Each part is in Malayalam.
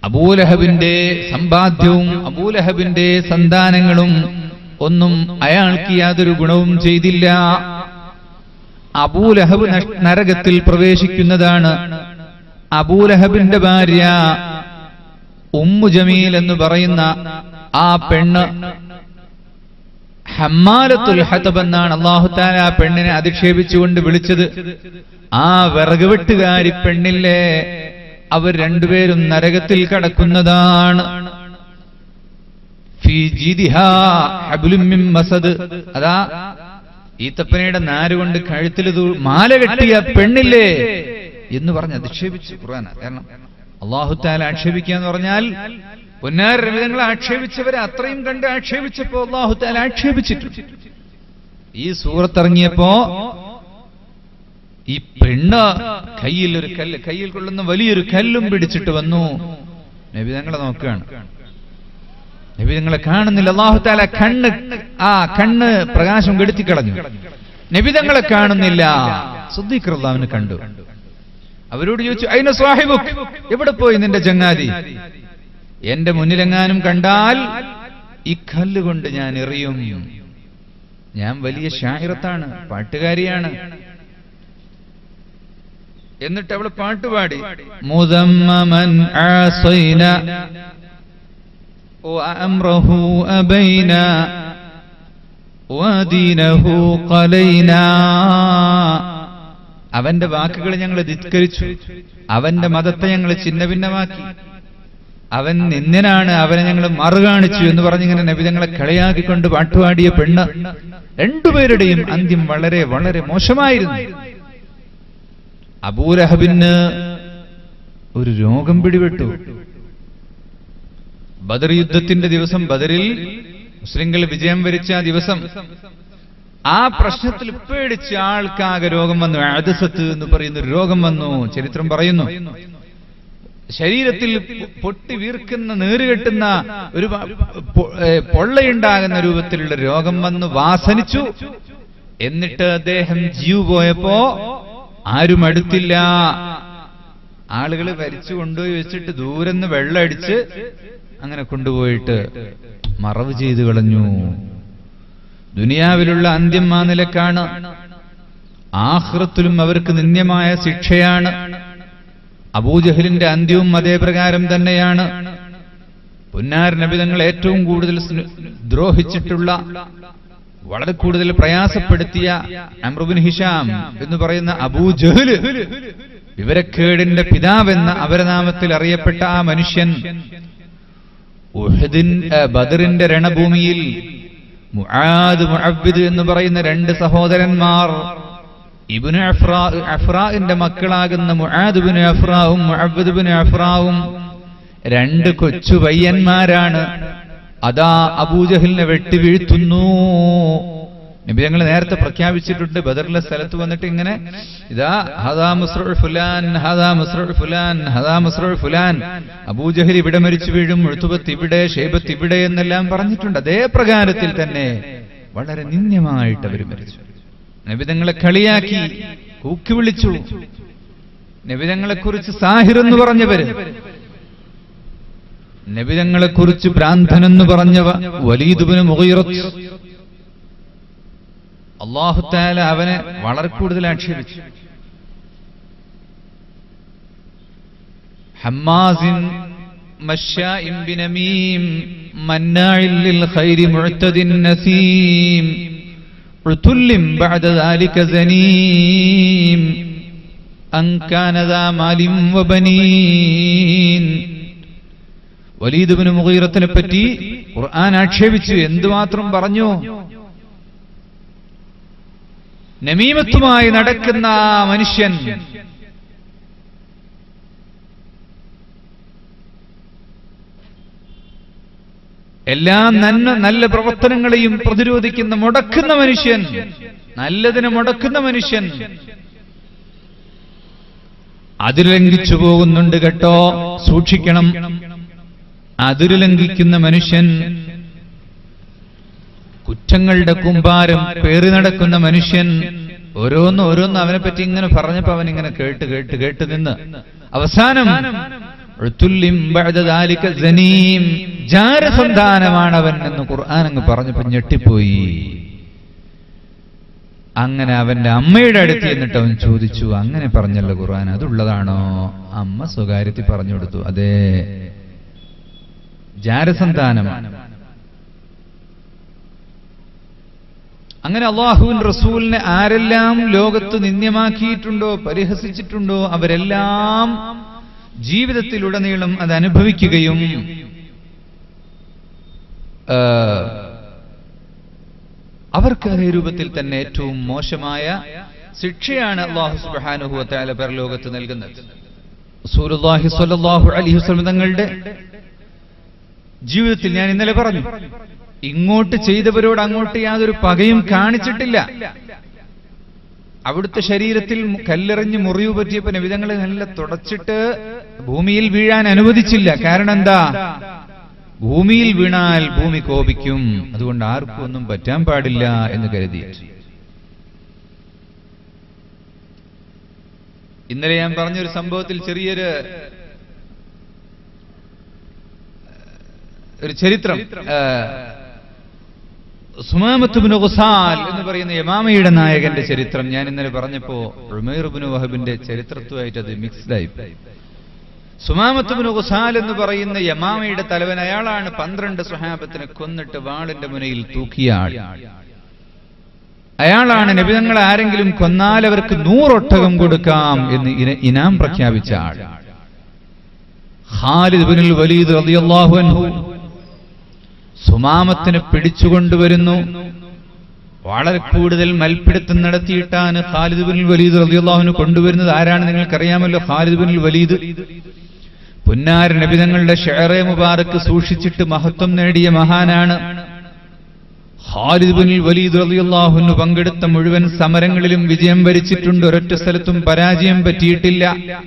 അബൂലഹബിന്റെ സമ്പാദ്യവും അബൂലഹബിന്റെ സന്താനങ്ങളും ഒന്നും അയാൾക്ക് യാതൊരു ഗുണവും ചെയ്തില്ല അബൂലഹബ് നഷ്- നരകത്തിൽ പ്രവേശിക്കുന്നതാണ് അബൂലഹബിന്റെ ഭാര്യ ഉമ്മു ജമീൽ എന്ന് പറയുന്ന ആ പെണ്ണ് ഹമ്മാലത്തുൽ ഹതബ് എന്നാണ് അള്ളാഹുത്താല ആ പെണ്ണിനെ അധിക്ഷേപിച്ചുകൊണ്ട് വിളിച്ചത് ആ വിറക് വെട്ടുകാരി പെണ്ണില്ലേ അവർ രണ്ടുപേരും നരകത്തിൽ കടക്കുന്നതാണ് ഫീ ജീദിഹാ ഹബ്ലും മിൻ മസദ്. അതാ ഈത്തപ്പനയുടെ നാരുകൊണ്ട് കഴുത്തിൽ തൂ- മാല കെട്ടിയ പെണ്ണില്ലേ എന്ന് പറഞ്ഞ് അധിക്ഷേപിച്ചു ഖുർആൻ കാരണം അള്ളാഹുത്താല ആക്ഷേപിക്കുക എന്ന് പറഞ്ഞാൽ പൊന്നാര രവിതങ്ങളെ ആക്ഷേപിച്ചവരെ അത്രയും കണ്ട് ആക്ഷേപിച്ചപ്പോ അള്ളാഹുത്താല ആക്ഷേപിച്ചിട്ടുണ്ട് ഈ സൂറത്തിറങ്ങിയപ്പോ ഈ പെണ്ണ് കയ്യിൽ ഒരു കല്ല് കയ്യിൽ കൊള്ളുന്ന വലിയൊരു കല്ലും പിടിച്ചിട്ട് വന്നു നബിതങ്ങളെ നോക്കുകയാണ് നബിതങ്ങളെ കാണുന്നില്ല അള്ളാഹുത്താല കണ്ണ് ആ കണ്ണ് പ്രകാശം കെടുത്തിക്കളഞ്ഞു നബിതങ്ങളെ കാണുന്നില്ല സുദ്ദീഖ്ലാവിന് കണ്ടു അവരോട് ചോദിച്ചു അയിന സ്വാഹിബുക്ക് എവിടെ പോയി നിന്റെ ചങ്ങാതി എന്റെ മുന്നിലെങ്ങാനും കണ്ടാൽ ഈ കല്ലുകൊണ്ട് ഞാൻ എറിയും ഞാൻ വലിയ ഷാഹിറത്താണ് പാട്ടുകാരിയാണ് എന്നിട്ട് അവള് പാട്ടുപാടി മുദമ്മമൻ ആസൈന وأمره أبينا ودينه قلينا അവന്റെ വാക്കുകൾ ഞങ്ങൾ ധിക്കരിച്ചു അവന്റെ മതത്തെ ഞങ്ങൾ ഛിന്നഭിന്നമാക്കി അവൻ നിന്ദനാണ് അവനെ ഞങ്ങൾ മറുകാണിച്ചു എന്ന് പറഞ്ഞിങ്ങനെ നബിതങ്ങളെ കളിയാക്കിക്കൊണ്ട് പാട്ടുപാടിയ പെണ്ണ് രണ്ടുപേരുടെയും അന്ത്യം വളരെ വളരെ മോശമായിരുന്നു അബൂലഹബിന് ഒരു രോഗം പിടിപെട്ടു ബദർ യുദ്ധത്തിന്റെ ദിവസം ബദറിൽ മുസ്ലിങ്ങൾ വിജയം വരിച്ച ആ ദിവസം ആ പ്രശ്നത്തിൽ പേടിച്ച് ആൾക്കാകെ രോഗം വന്നു അദസത്ത് എന്ന് പറയുന്ന ഒരു രോഗം വന്നു ചരിത്രം പറയുന്നു ശരീരത്തിൽ പൊട്ടി വീർക്കുന്ന നീറുകെട്ടുന്ന ഒരു വ- പൊ- ഏ, പൊള്ളയുണ്ടാകുന്ന രൂപത്തിലുള്ള രോഗം വന്ന് വാസനിച്ചു എന്നിട്ട് അദ്ദേഹം ജീവ് പോയപ്പോ ആരും അടുത്തില്ല ആളുകൾ വരിച്ചു കൊണ്ടുപോയി വെച്ചിട്ട് ദൂരെന്ന് വെള്ളം അടിച്ച് അങ്ങനെ കൊണ്ടുപോയിട്ട് മറവ് ചെയ്തു കളഞ്ഞു ദുനിയാവിലുള്ള അന്ത്യം ആ നിലക്കാണ് ആഹ്റത്തിലും അവർക്ക് നിന്ദ്യമായ ശിക്ഷയാണ് അബൂജഹലിന്റെ അന്ത്യവും അതേ പ്രകാരം തന്നെയാണ് പുന്നാർ നബിതങ്ങൾ ഏറ്റവും കൂടുതൽ സ്ന- ദ്രോഹിച്ചിട്ടുള്ള വളരെ കൂടുതൽ പ്രയാസപ്പെടുത്തിയ അമ്രുബിൻ ഹിഷാം എന്ന് പറയുന്ന അബൂജഹല് വിവരക്കേടിന്റെ പിതാവെന്ന അപരനാമത്തിൽ അറിയപ്പെട്ട ആ മനുഷ്യൻ ഉഹദിൻ ഏ, ബദറിന്റെ രണഭൂമിയിൽ മുആദ് മുഅബ്ബിദ് എന്ന് പറയുന്ന രണ്ട് സഹോദരന്മാർ ഇബ്നു അഫ്രാ അഫ്രാഇന്റെ മക്കളാകുന്ന മുആദ് ബിൻ അഫ്രാവും മുഅബ്ബിദ് ബിൻ അഫ്രാവും രണ്ട് കൊച്ചു പയ്യന്മാരാണ് അതാ അബൂജഹലിനെ വെട്ടി വീഴ്ത്തുന്നു നബി ഞങ്ങൾ നേരത്തെ പ്രഖ്യാപിച്ചിട്ടുണ്ട് ബദറിലെ സ്ഥലത്ത് വന്നിട്ട് ഇങ്ങനെ ഇതാ ഹദാ മുസ്രുൾ ഫുലാൻ ഹദാ മുസ്രുൾ ഫുലാൻ ഹദാ മുസ്രുൾ ഫുലാൻ അബൂജഹൽ ഇവിടെ മരിച്ചു വീഴും എഴുത്തുബത്ത് ഇവിടെ ഷേബത്ത് ഇവിടെ എന്നെല്ലാം പറഞ്ഞിട്ടുണ്ട് അതേ പ്രകാരത്തിൽ തന്നെ വളരെ നിന്ദ്യമായിട്ട് അവർ മരിച്ചു നബിതങ്ങളെ കളിയാക്കി കൂക്കി വിളിച്ചു നബിതങ്ങളെ കുറിച്ച് സാഹിർ എന്ന് പറഞ്ഞവര് നബിതങ്ങളെ കുറിച്ച് ഭ്രാന്തനെന്ന് പറഞ്ഞവ വലീദുബിന് മുഗീറത്ത് അള്ളാഹുത്താല അവനെ വളരെ കൂടുതൽ ആക്ഷേപിച്ചു ഹമ്മാസിൻ മശ്ശാഇൻ ബിനമീം മന്നാഇൻ ലിൽ ഖൈരി മുഅ്തദിൻ നസീം ഉതുല്ലിം ബഅദ ذلك زنيم അൻ കാന ذا مال وبنين വലീദ് ബിൻ മുഗീറത്തിനെ പറ്റി ഖുർആൻ ആക്ഷേപിച്ചു എന്തുമാത്രം പറഞ്ഞു നമീമത്തുമായി നടക്കുന്ന ആ മനുഷ്യൻ എല്ലാ നന്മ നല്ല പ്രവർത്തനങ്ങളെയും പ്രതിരോധിക്കുന്ന മുടക്കുന്ന മനുഷ്യൻ നല്ലതിനെ മുടക്കുന്ന മനുഷ്യൻ അതിര് ലംഘിച്ചു പോകുന്നുണ്ട് കേട്ടോ സൂക്ഷിക്കണം അതിര് ലംഘിക്കുന്ന മനുഷ്യൻ കുറ്റങ്ങളുടെ കുമ്പാരം പേറി നടക്കുന്ന മനുഷ്യൻ ഓരോന്ന് ഓരോന്ന് അവനെ പറ്റി ഇങ്ങനെ പറഞ്ഞപ്പോ അവൻ ഇങ്ങനെ കേട്ട് കേട്ട് കേട്ട് നിന്ന് അവസാനം ഉത്തുല്ലിം ബഅദ ദാലിക സനീം ജാരസന്താനമാണവൻ എന്ന് ഖുർആൻ അങ്ങ് പറഞ്ഞപ്പോ ഞെട്ടിപ്പോയി അങ്ങനെ അവന്റെ അമ്മയുടെ അടുത്ത് എന്നിട്ട് അവൻ ചോദിച്ചു അങ്ങനെ പറഞ്ഞല്ലോ ഖുർആൻ അതുള്ളതാണോ അമ്മ സ്വകാര്യത്തിൽ പറഞ്ഞു കൊടുത്തു അതെ ജാരസന്താനമാണ് അങ്ങനെ അള്ളാഹുവിൻ റസൂലിനെ ആരെല്ലാം ലോകത്ത് നിന്ദ്യമാക്കിയിട്ടുണ്ടോ പരിഹസിച്ചിട്ടുണ്ടോ അവരെല്ലാം ജീവിതത്തിലുടനീളം അത് അനുഭവിക്കുകയും ആ, അവർക്ക് അതേ രൂപത്തിൽ തന്നെ ഏറ്റവും മോശമായ ശിക്ഷയാണ് അള്ളാഹു സുബ്ഹാനഹു വതആല പരലോകത്ത് നൽകുന്നത് റസൂലുള്ളാഹി സ്വല്ലല്ലാഹു അലൈഹി വസല്ലം തങ്ങളുടെ ജീവിതത്തിൽ ഞാൻ ഇന്നലെ പറഞ്ഞു ഇങ്ങോട്ട് ചെയ്തവരോട് അങ്ങോട്ട് യാതൊരു പകയും കാണിച്ചിട്ടില്ല അവിടുത്തെ ശരീരത്തിൽ മു- കല്ലെറിഞ്ഞ് മുറിവ് പറ്റിയപ്പോ നബിതങ്ങളെ നല്ല തുടച്ചിട്ട് ഭൂമിയിൽ വീഴാൻ അനുവദിച്ചില്ല കാരണം എന്താ ഭൂമിയിൽ വീണാൽ ഭൂമി കോപിക്കും അതുകൊണ്ട് ആർക്കും ഒന്നും പറ്റാൻ പാടില്ല എന്ന് കരുതി ഇന്നലെ ഞാൻ പറഞ്ഞൊരു സംഭവത്തിൽ ചെറിയൊരു ഒരു ചരിത്രം സുമാമത്തുബിന് ഖുസാൽ എന്ന് പറയുന്ന യമാമയുടെ നായകന്റെ ചരിത്രം ഞാൻ ഇന്നലെ പറഞ്ഞപ്പോ ഉമേറുബിന് വഹബിന്റെ ചരിത്രത്തുമായിട്ട് അത് മിക്സ്ഡ് ആയി സുമാമത്തുബിന് ഖുസാൽ എന്ന് പറയുന്ന യമാമയുടെ തലവൻ അയാളാണ് പന്ത്രണ്ട് സുഹാബത്തിനെ കൊന്നിട്ട് വാളിന്റെ മുനയിൽ തൂക്കിയ ആൾ അയാളാണ് നബിതങ്ങൾ ആരെങ്കിലും കൊന്നാൽ അവർക്ക് നൂറൊട്ടകം കൊടുക്കാം എന്ന് ഇന- ഇനാം പ്രഖ്യാപിച്ച ആൾ ഖാലിദ് ബിനുൽ വലീദ് റളിയല്ലാഹു അൻഹു സുമാമത്തിനെ പിടിച്ചുകൊണ്ടുവരുന്നു വളരെ കൂടുതൽ മൽപ്പിടുത്തം നടത്തിയിട്ടാണ് ഖാലിദ് ബിൻ വലീദ് റളിയല്ലാഹുവിന് കൊണ്ടുവരുന്നത് ആരാണ് നിങ്ങൾക്കറിയാമല്ലോ ഖാലിദ് ബിൻ വലീദ് പുന്നാര നബിതങ്ങളുടെ ഷെയറെ മുബാറക്ക് സൂക്ഷിച്ചിട്ട് മഹത്വം നേടിയ മഹാനാണ് ഖാലിദ് ബിൻ വലീദ് റളിയല്ലാഹുവിന് പങ്കെടുത്ത മുഴുവൻ സമരങ്ങളിലും വിജയം വരിച്ചിട്ടുണ്ട് ഒരൊറ്റ സ്ഥലത്തും പരാജയം പറ്റിയിട്ടില്ല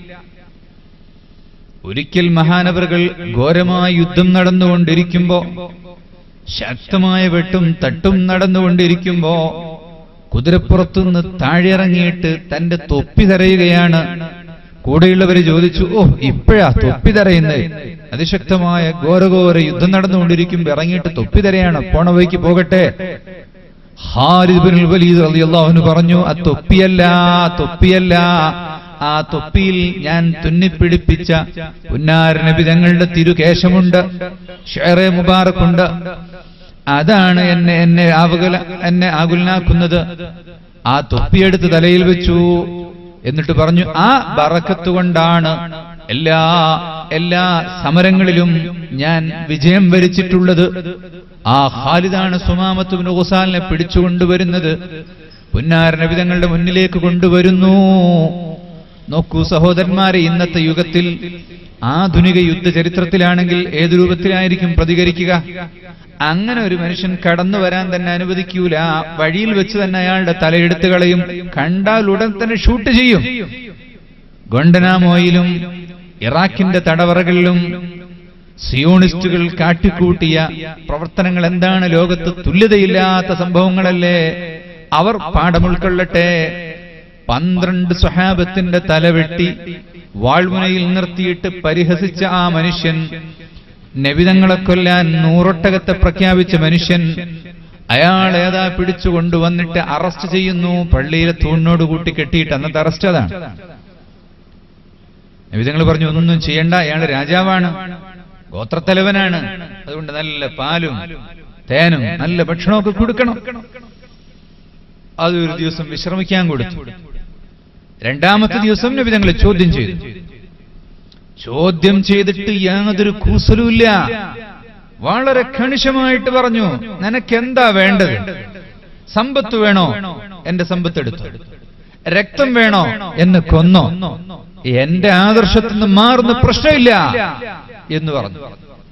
ഒരിക്കൽ മഹാനവറുകൾ ഘോരമായ യുദ്ധം നടന്നുകൊണ്ടിരിക്കുമ്പോ ശക്തമായ വെട്ടും തട്ടും നടന്നുകൊണ്ടിരിക്കുമ്പോ കുതിരപ്പുറത്തുനിന്ന് താഴെയിറങ്ങിയിട്ട് തന്റെ തൊപ്പി തരയുകയാണ് കൂടെയുള്ളവര് ചോദിച്ചു ഓ ഇപ്പോഴാ തൊപ്പി തരയുന്നത് അതിശക്തമായ ഘോരഘോര യുദ്ധം നടന്നുകൊണ്ടിരിക്കുമ്പോ ഇറങ്ങിയിട്ട് തൊപ്പി തരയാണ് പോണ വഴിക്ക് പോകട്ടെ ഖാലിദ് ബിൻ വലീദ് റളിയല്ലാഹു അൻഹു പറഞ്ഞു ആ തൊപ്പിയല്ല ആ തൊപ്പിയല്ല ആ തൊപ്പിയിൽ ഞാൻ തുന്നിപ്പിടിപ്പിച്ച പുന്നാര നബി തങ്ങളുടെ തിരുകേശമുണ്ട് ഷെയറെ മുബാറക്കുണ്ട് അതാണ് എന്നെ എന്നെ ആവുകല എന്നെ ആകുലനാക്കുന്നത് ആ തൊപ്പിയെടുത്ത് തലയിൽ വെച്ചു എന്നിട്ട് പറഞ്ഞു ആ ബറക്കത്ത് കൊണ്ടാണ് എല്ലാ എല്ലാ സമരങ്ങളിലും ഞാൻ വിജയം വരിച്ചിട്ടുള്ളത് ആ ഖാലിദാണ് സുമാമത്തുബിന് ഖുസാലിനെ പിടിച്ചുകൊണ്ടുവരുന്നത് പുന്നാര നബിതങ്ങളുടെ മുന്നിലേക്ക് കൊണ്ടുവരുന്നു നോക്കൂ സഹോദരന്മാരെ ഇന്നത്തെ യുഗത്തിൽ ആധുനിക യുദ്ധ ചരിത്രത്തിലാണെങ്കിൽ ഏത് രൂപത്തിലായിരിക്കും പ്രതികരിക്കുക അങ്ങനെ ഒരു മനുഷ്യൻ കടന്നു വരാൻ തന്നെ അനുവദിക്കൂല വഴിയിൽ വെച്ച് തന്നെ അയാളുടെ തലയെടുത്ത് കളയും കണ്ടാൽ ഉടൻ തന്നെ ഷൂട്ട് ചെയ്യും ഗൊണ്ടനാമോയിലും ഇറാഖിന്റെ തടവറകളിലും സിയോണിസ്റ്റുകൾ കാട്ടിക്കൂട്ടിയ പ്രവർത്തനങ്ങൾ എന്താണ് ലോകത്ത് തുല്യതയില്ലാത്ത സംഭവങ്ങളല്ലേ അവർ പാഠം ഉൾക്കൊള്ളട്ടെ പന്ത്രണ്ട് സ്വഹാബത്തിന്റെ തലവെട്ടി വാൾമുനയിൽ നിർത്തിയിട്ട് പരിഹസിച്ച ആ മനുഷ്യൻ നബിതങ്ങളെ കൊല്ലാൻ നൂറൊട്ടകത്തെ പ്രഖ്യാപിച്ച മനുഷ്യൻ അയാൾ ഏതാ പിടിച്ചു കൊണ്ടുവന്നിട്ട് അറസ്റ്റ് ചെയ്യുന്നു പള്ളിയിലെ തൂണിനോട് കൂട്ടി കെട്ടിയിട്ട് അന്നത്തെ അറസ്റ്റ് അതാണ് നബിതങ്ങൾ പറഞ്ഞു ഒന്നും ചെയ്യണ്ട അയാൾ രാജാവാണ് ഗോത്രത്തലവനാണ് അതുകൊണ്ട് നല്ല പാലും തേനും നല്ല ഭക്ഷണമൊക്കെ കൊടുക്കണം അത് ഒരു ദിവസം വിശ്രമിക്കാൻ കൊടുത്തു രണ്ടാമത്തെ ദിവസം നബി തങ്ങളെ ചോദ്യം ചെയ്തു ചോദ്യം ചെയ്തിട്ട് യാതൊരു കൂസലുമില്ല വളരെ കണിശമായിട്ട് പറഞ്ഞു നിനക്ക് എന്താ വേണ്ടത് സമ്പത്ത് വേണോ എന്റെ സമ്പത്ത് എടുത്തു രക്തം വേണോ എന്ന് കൊന്നോ എന്റെ ആദർശത്തിൽ നിന്ന് മാറുന്ന പ്രശ്നമില്ല എന്ന് പറഞ്ഞു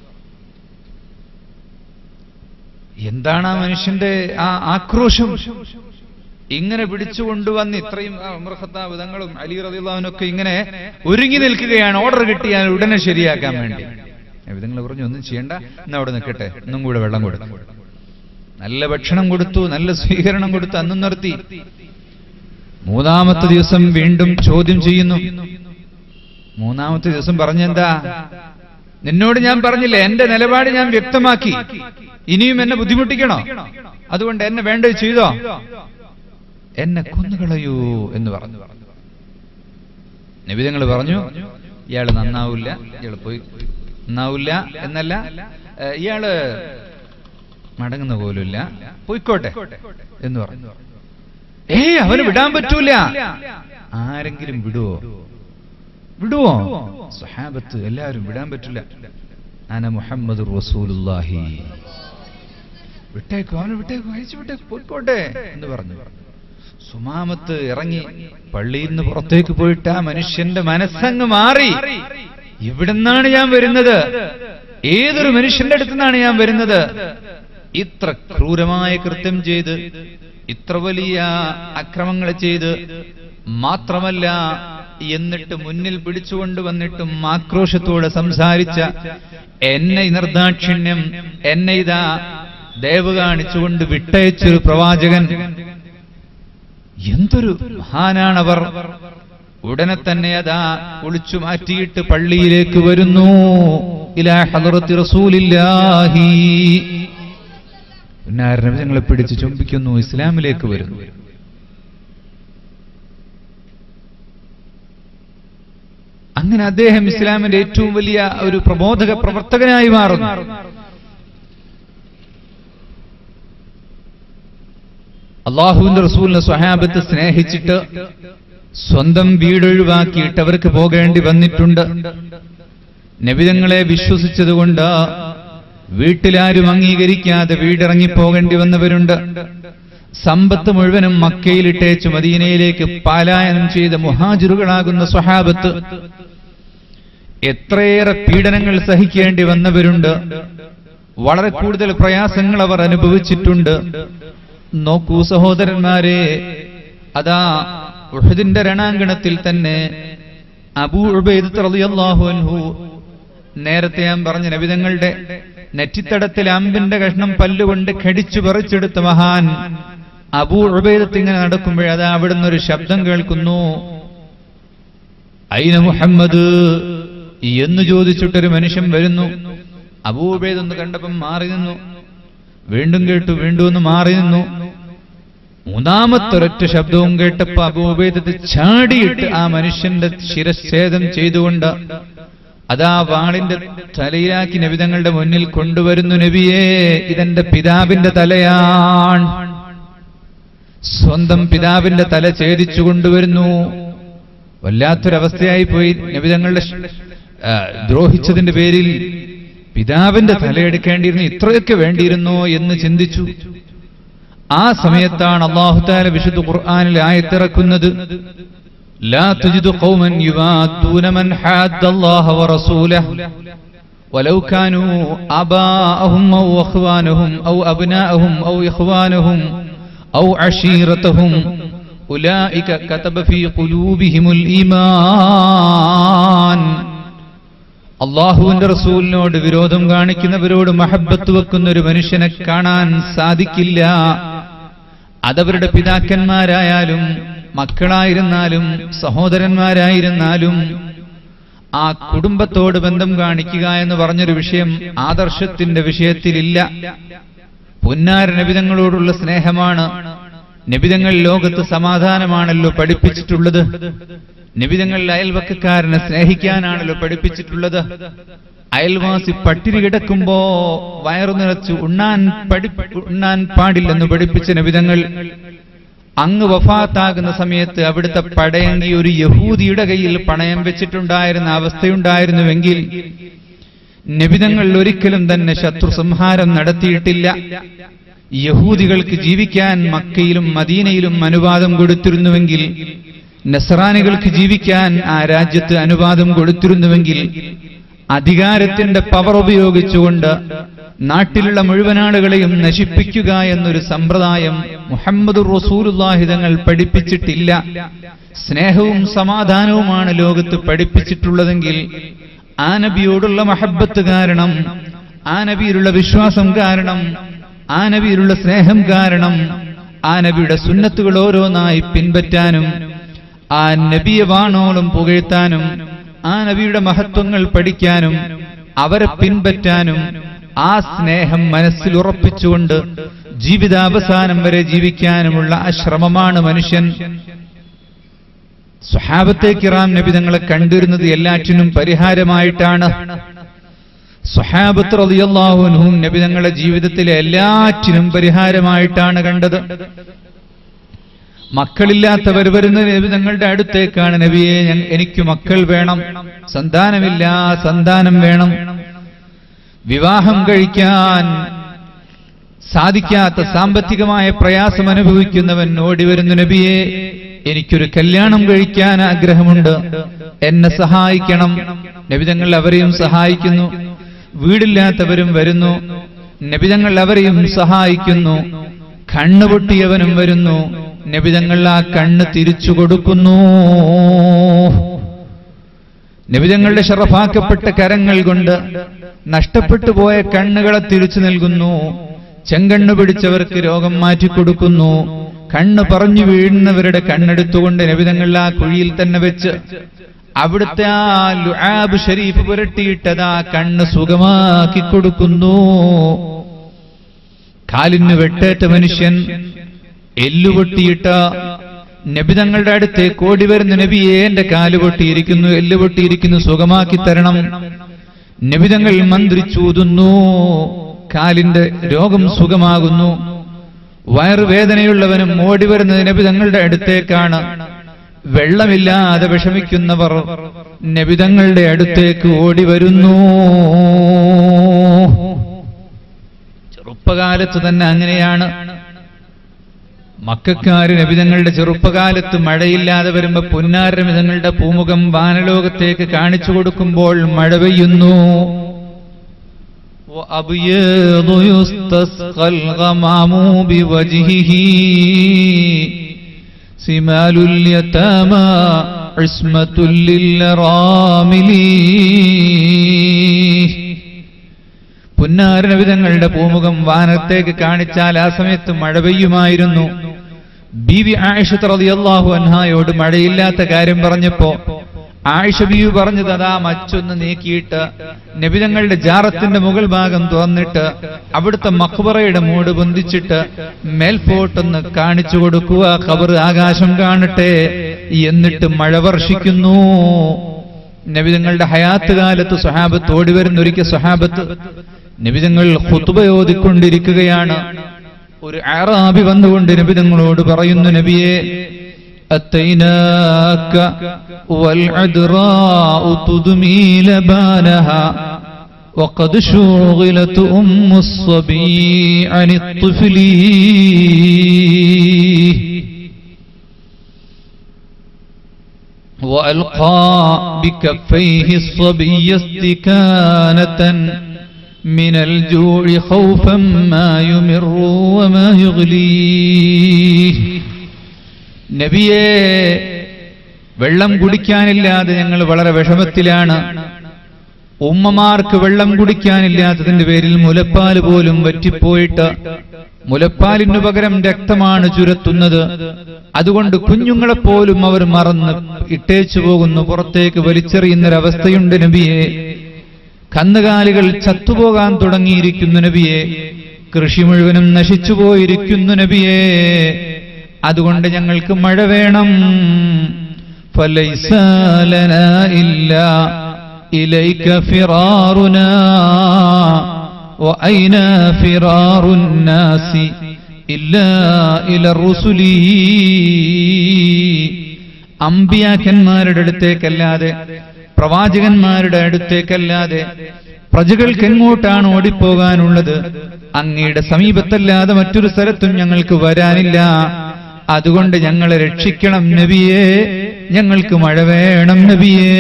എന്താണ് ആ മനുഷ്യന്റെ ആ ആക്രോശം ഇങ്ങനെ പിടിച്ചുകൊണ്ടുവന്ന് ഇത്രയും ആ ഉമർ ഖത്താബ് തങ്ങളും അലി റദിള്ളാഹുനൊക്കെ ഇങ്ങനെ ഒരുങ്ങി നിൽക്കുകയാണ് ഓർഡർ കിട്ടിയാൽ ഉടനെ ശരിയാക്കാൻ വേണ്ടി വിധങ്ങൾ പറഞ്ഞു ഒന്നും ചെയ്യണ്ട എന്നാ അവിടെ നിൽക്കട്ടെ ഒന്നും കൂടെ വെള്ളം കൊടുത്തു നല്ല ഭക്ഷണം കൊടുത്തു നല്ല സ്വീകരണം കൊടുത്തു അന്നും നിർത്തി മൂന്നാമത്തെ ദിവസം വീണ്ടും ചോദ്യം ചെയ്യുന്നു മൂന്നാമത്തെ ദിവസം പറഞ്ഞെന്താ നിന്നോട് ഞാൻ പറഞ്ഞില്ലേ എന്റെ നിലപാട് ഞാൻ വ്യക്തമാക്കി ഇനിയും എന്നെ ബുദ്ധിമുട്ടിക്കണോ അതുകൊണ്ട് എന്നെ വേണ്ടത് ചെയ്തോ എന്നെ കൊന്നുകളയൂ എന്ന് പറഞ്ഞു നബിതങ്ങൾ പറഞ്ഞു ഇയാള് നന്നാവില്ല ഇയാള് പോയി നന്നാവില്ല എന്നല്ല ഏഹ്, ഇയാള് മടങ്ങുന്ന പോലുമില്ല പോയിക്കോട്ടെ എന്ന് പറഞ്ഞു ഏയ് അവന് വിടാൻ പറ്റൂല ആരെങ്കിലും വിടുവോ വിടുവോ സഹാബത്ത് എല്ലാവരും വിടാൻ പറ്റില്ല അന മുഹമ്മദ് റസൂലുള്ളാഹി വിട്ടേക്കോ അവന് വിട്ടേക്കോ അയച്ചു വിട്ടേക്ക് പോയിക്കോട്ടെ എന്ന് പറഞ്ഞു സുമാമത്ത് ഇറങ്ങി പള്ളിയിൽ നിന്ന് പുറത്തേക്ക് പോയിട്ട് ആ മനുഷ്യന്റെ മനസ്സങ്ങ് മാറി ഇവിടുന്നാണ് ഞാൻ വരുന്നത് ഏതൊരു മനുഷ്യന്റെ അടുത്ത് നിന്നാണ് ഞാൻ വരുന്നത് ഇത്ര ക്രൂരമായ കൃത്യം ചെയ്ത് ഇത്ര വലിയ അക്രമങ്ങൾ ചെയ്ത് മാത്രമല്ല എന്നിട്ട് മുന്നിൽ പിടിച്ചുകൊണ്ട് വന്നിട്ടും ആക്രോശത്തോടെ സംസാരിച്ച എന്നെ ഈ നിർദാക്ഷിണ്യം എന്നെ ഇതാ ദയവ് കാണിച്ചുകൊണ്ട് വിട്ടയച്ചൊരു പ്രവാചകൻ എന്തൊരു മഹാനാണവർ ഉടനെ തന്നെ അതാ ഒളിച്ചു മാറ്റിയിട്ട് പള്ളിയിലേക്ക് വരുന്നു ഇലാ ഹദറത്തി റസൂലില്ലാഹി പുന്നാരനബി ഞങ്ങളെ പിടിച്ച് ചുംബിക്കുന്നു ഇസ്ലാമിലേക്ക് വരുന്നു അങ്ങനെ അദ്ദേഹം ഇസ്ലാമിന്റെ ഏറ്റവും വലിയ ഒരു പ്രബോധക പ്രവർത്തകനായി മാറുന്നു അള്ളാഹുവിന്റെ റസൂലിനെ സ്വഹാബത്ത് സ്നേഹിച്ചിട്ട് സ്വന്തം വീടൊഴിവാക്കിയിട്ട് അവർക്ക് പോകേണ്ടി വന്നിട്ടുണ്ട് നബിതങ്ങളെ വിശ്വസിച്ചതുകൊണ്ട് വീട്ടിലാരും അംഗീകരിക്കാതെ വീടിറങ്ങി പോകേണ്ടി വന്നവരുണ്ട് സമ്പത്ത് മുഴുവനും മക്കയിലിട്ടേച്ച് മദീനയിലേക്ക് പാലായനം ചെയ്ത മുഹാജിറുകളാകുന്ന സ്വഹാബത്ത് എത്രയേറെ പീഡനങ്ങൾ സഹിക്കേണ്ടി വന്നവരുണ്ട് വളരെ കൂടുതൽ പ്രയാസങ്ങൾ അവർ അനുഭവിച്ചിട്ടുണ്ട് നോക്കൂ സഹോദരന്മാരെ അതാ ഉഹദിന്റെ രണാങ്കണത്തിൽ തന്നെ അബൂ ഉബൈദ് റളിയല്ലാഹു അൻഹു നേരത്തെ ഞാൻ പറഞ്ഞ നബിതങ്ങളുടെ നെറ്റിത്തടത്തിൽ അമ്പിന്റെ കഷ്ണം പല്ലുകൊണ്ട് കടിച്ചു പറിച്ചെടുത്ത മഹാൻ അബൂ ഉബൈദത്ത് ഇങ്ങനെ നടക്കുമ്പോഴേ അതാ അവിടുന്ന് ഒരു ശബ്ദം കേൾക്കുന്നു ഐന മുഹമ്മദ് എന്ന് ചോദിച്ചിട്ടൊരു മനുഷ്യൻ വരുന്നു അബൂ ഉബൈദ് ഒന്ന് കണ്ടപ്പം മാറി നിന്നു വീണ്ടും കേട്ടു വീണ്ടും ഒന്ന് മാറി നിന്നു മൂന്നാമത്തൊരൊറ്റ ശബ്ദവും കേട്ടപ്പോ അബൂബൈദത്ത് ചാടിയിട്ട് ആ മനുഷ്യന്റെ ശിരച്ഛേദം ചെയ്തുകൊണ്ട് അതാ വാളിന്റെ തലയിലാക്കി നബിതങ്ങളുടെ മുന്നിൽ കൊണ്ടുവരുന്നു നബിയേ ഇതെന്റെ പിതാവിന്റെ തലയാണ് സ്വന്തം പിതാവിന്റെ തല ഛേദിച്ചു കൊണ്ടുവരുന്നു വല്ലാത്തൊരവസ്ഥയായി പോയി നബിതങ്ങളുടെ ആ, ദ്രോഹിച്ചതിന്റെ പേരിൽ പിതാവിന്റെ തലയെടുക്കേണ്ടിയിരുന്നു ഇത്രയൊക്കെ വേണ്ടിയിരുന്നോ എന്ന് ചിന്തിച്ചു ആ സമയത്താണ് അള്ളാഹുത്താല വിശുദ്ധ ഖുർആാനിൽ ആയത്തിറക്കുന്നത് لا تجد قوما يوادون من حاد الله ورسوله ولو كانوا آباءهم أو أخوانهم أو أبناءهم أو إخوانهم أو عشيرتهم أولئك كتب في قلوبهم الإيمان അള്ളാഹുവിന്റെ റസൂലിനോട് വിരോധം കാണിക്കുന്നവരോട് മഹബത്ത് വെക്കുന്ന ഒരു മനുഷ്യനെ കാണാൻ സാധിക്കില്ല അതവരുടെ പിതാക്കന്മാരായാലും മക്കളായിരുന്നാലും സഹോദരന്മാരായിരുന്നാലും ആ കുടുംബത്തോട് ബന്ധം കാണിക്കുക എന്ന് പറഞ്ഞൊരു വിഷയം ആദർശത്തിന്റെ വിഷയത്തിലില്ല പുന്നാര നബിതങ്ങളോടുള്ള സ്നേഹമാണ് നബിതങ്ങൾ ലോകത്ത് സമാധാനമാണല്ലോ പഠിപ്പിച്ചിട്ടുള്ളത് നബിതങ്ങൾ അയൽവക്കക്കാരനെ സ്നേഹിക്കാനാണല്ലോ പഠിപ്പിച്ചിട്ടുള്ളത് അയൽവാസി പട്ടിണി കിടക്കുമ്പോ വയറു നിറച്ച് ഉണ്ണാൻ പഠി ഉണ്ണാൻ പാടില്ലെന്ന് പഠിപ്പിച്ച നബിതങ്ങൾ അങ്ങ് വഫാത്താകുന്ന സമയത്ത് അവിടുത്തെ പടയങ്കി ഒരു യഹൂദിയുടെ കയ്യിൽ പണയം വെച്ചിട്ടുണ്ടായിരുന്ന അവസ്ഥയുണ്ടായിരുന്നുവെങ്കിൽ നബിതങ്ങൾ ഒരിക്കലും തന്നെ ശത്രു സംഹാരം നടത്തിയിട്ടില്ല യഹൂദികൾക്ക് ജീവിക്കാൻ മക്കയിലും മദീനയിലും അനുവാദം കൊടുത്തിരുന്നുവെങ്കിൽ നസറാനികൾക്ക് ജീവിക്കാൻ ആ രാജ്യത്ത് അനുവാദം കൊടുത്തിരുന്നുവെങ്കിൽ അധികാരത്തിന്റെ പവർ ഉപയോഗിച്ചുകൊണ്ട് നാട്ടിലുള്ള മുഴുവൻ ആളുകളെയും നശിപ്പിക്കുക എന്നൊരു സമ്പ്രദായം മുഹമ്മദ് റസൂലുല്ലാഹിതങ്ങൾ പഠിപ്പിച്ചിട്ടില്ല സ്നേഹവും സമാധാനവുമാണ് ലോകത്ത് പഠിപ്പിച്ചിട്ടുള്ളതെങ്കിൽ ആ നബിയോടുള്ള മഹബത്ത് കാരണം ആ നബിയിലുള്ള വിശ്വാസം കാരണം ആ നബിയിലുള്ള സ്നേഹം കാരണം ആ നബിയുടെ സുന്നത്തുകൾ ഓരോന്നായി പിൻപറ്റാനും ആ നബിയെ വാണോളം പുകഴ്ത്താനും ആ നബിയുടെ മഹത്വങ്ങൾ പഠിക്കാനും അവരെ പിൻപറ്റാനും ആ സ്നേഹം മനസ്സിൽ ഉറപ്പിച്ചുകൊണ്ട് ജീവിതാവസാനം വരെ ജീവിക്കാനുമുള്ള ആ ശ്രമമാണ് മനുഷ്യൻ സ്വഹാബത്തെ കിറാം നബി തങ്ങളെ കണ്ടിരുന്നത് എല്ലാറ്റിനും പരിഹാരമായിട്ടാണ് സ്വഹാബത്ത് റളിയല്ലാഹുവിനും നബി തങ്ങളുടെ ജീവിതത്തിലെ എല്ലാറ്റിനും പരിഹാരമായിട്ടാണ് കണ്ടത് മക്കളില്ലാത്തവർ വരുന്ന നബി തങ്ങളുടെ അടുത്തേക്കാണ് നബിയെ ഞാൻ എനിക്ക് മക്കൾ വേണം സന്താനമില്ല സന്താനം വേണം വിവാഹം കഴിക്കാൻ സാധിക്കാത്ത സാമ്പത്തികമായ പ്രയാസം അനുഭവിക്കുന്നവൻ ഓടി വരുന്നു നബിയെ എനിക്കൊരു കല്യാണം കഴിക്കാൻ ആഗ്രഹമുണ്ട് എന്നെ സഹായിക്കണം നബിതങ്ങൾ അവരെയും സഹായിക്കുന്നു വീടില്ലാത്തവരും വരുന്നു നബിതങ്ങൾ അവരെയും സഹായിക്കുന്നു കണ്ണ് പൊട്ടിയവനും വരുന്നു നബിതങ്ങൾ ആ കണ്ണ് തിരിച്ചു കൊടുക്കുന്നു നബിതങ്ങളുടെ ഷറഫാക്കപ്പെട്ട കരങ്ങൾ കൊണ്ട് നഷ്ടപ്പെട്ടു പോയ കണ്ണുകളെ തിരിച്ചു നൽകുന്നു ചെങ്കണ്ണ് പിടിച്ചവർക്ക് രോഗം മാറ്റിക്കൊടുക്കുന്നു കണ്ണ് പറഞ്ഞു വീഴുന്നവരുടെ കണ്ണെടുത്തുകൊണ്ട് നബിതങ്ങൾ ആ കുഴിയിൽ തന്നെ വെച്ച് അവിടുത്തെ ആ ലുആബ് ഷരീഫ് പുരട്ടിയിട്ടതാ കണ്ണ് സുഖമാക്കി കൊടുക്കുന്നു കാലിന് വെട്ടേറ്റ മനുഷ്യൻ എല്ലുപൊട്ടിയിട്ട നബിതങ്ങളുടെ അടുത്തേക്ക് ഓടി വരുന്ന നബിയെ എന്റെ കാല് പൊട്ടിയിരിക്കുന്നു എല്ല് പൊട്ടിയിരിക്കുന്നു സുഖമാക്കി തരണം നബിതങ്ങൾ മന്ത്രിച്ചൂതുന്നു കാലിന്റെ രോഗം സുഖമാകുന്നു വയറുവേദനയുള്ളവനും ഓടി വരുന്നത് നബിതങ്ങളുടെ അടുത്തേക്കാണ് വെള്ളമില്ലാതെ വിഷമിക്കുന്നവർ നബിതങ്ങളുടെ അടുത്തേക്ക് ഓടി വരുന്നു ചെറുപ്പകാലത്ത് തന്നെ അങ്ങനെയാണ് മക്കാര് നബിതങ്ങളുടെ ചെറുപ്പകാലത്ത് മഴയില്ലാതെ വരുമ്പോ പുന്നാരമിതങ്ങളുടെ പൂമുഖം വാനലോകത്തേക്ക് കാണിച്ചു കൊടുക്കുമ്പോൾ മഴ പെയ്യുന്നു وأبيض يستسقى الغمام بوجهه سمال اليتامى عصمة للرامل പുന്നാരനവിധങ്ങളുടെ പൂമുഖം വാനത്തേക്ക് കാണിച്ചാൽ ആ സമയത്ത് മഴ പെയ്യുമായിരുന്നു ബീവി ആയിഷത്ത് റളിയല്ലാഹു അൻഹായോട് മഴയില്ലാത്ത കാര്യം പറഞ്ഞപ്പോ ആയിഷ ബീവി പറഞ്ഞത് അതാ മച്ചൊന്ന് നീക്കിയിട്ട് നബിതങ്ങളുടെ ജാറത്തിന്റെ മുകൾ ഭാഗം തുറന്നിട്ട് അവിടുത്തെ മഖ്ബറയുടെ മൂട് പൊന്തിച്ചിട്ട് മേൽപോട്ടൊന്ന് കാണിച്ചു കൊടുക്കുക ഖബർ ആകാശം കാണട്ടെ എന്നിട്ട് മഴ വർഷിക്കുന്നു നബിതങ്ങളുടെ ഹയാത്ത് കാലത്ത് സ്വഹാബത്ത് ഓടി വരുന്ന ഒരിക്കൽ സ്വഹാബത്ത് നബിതങ്ങൾ ഖുതുബ ഓതിക്കൊണ്ടിരിക്കുകയാണ് ഒരു ആറാബി വന്നുകൊണ്ട് നബിതങ്ങളോട് പറയുന്നു നബിയെ أتيناك والعذراء تدمي لبانها وقد شغلت أم الصبي عن الطفل وألقى بكفيه الصبي استكانة من الجوع خوفا ما يمر وما يغليه നബിയെ വെള്ളം കുടിക്കാനില്ലാതെ ഞങ്ങൾ വളരെ വിഷമത്തിലാണ് ഉമ്മമാർക്ക് വെള്ളം കുടിക്കാനില്ലാത്തതിന്റെ പേരിൽ മുലപ്പാല് പോലും വറ്റിപ്പോയിട്ട് മുലപ്പാലിനു പകരം രക്തമാണ് ചുരത്തുന്നത് അതുകൊണ്ട് കുഞ്ഞുങ്ങളെപ്പോലും അവർ മറന്ന് ഇട്ടേച്ചു പോകുന്നു പുറത്തേക്ക് വലിച്ചെറിയുന്നൊരവസ്ഥയുണ്ട് നബിയെ കന്നുകാലികൾ ചത്തുപോകാൻ തുടങ്ങിയിരിക്കുന്നു നബിയെ കൃഷി മുഴുവനും നശിച്ചുപോയിരിക്കുന്നു നബിയെ അതുകൊണ്ട് ഞങ്ങൾക്ക് മഴ വേണം فليس لنا إلا إليك فرارنا وأين فرار الناس إلا إلى الرسل അമ്പിയാക്കന്മാരുടെ അടുത്തേക്കല്ലാതെ പ്രവാചകന്മാരുടെ അടുത്തേക്കല്ലാതെ പ്രജകൾക്ക് എങ്ങോട്ടാണ് ഓടിപ്പോകാനുള്ളത് അങ്ങയുടെ സമീപത്തല്ലാതെ മറ്റൊരു സ്ഥലത്തും ഞങ്ങൾക്ക് വരാനില്ല അതുകൊണ്ട് ഞങ്ങളെ രക്ഷിക്കണം നബിയേ ഞങ്ങൾക്ക് മഴ വേണം നബിയേ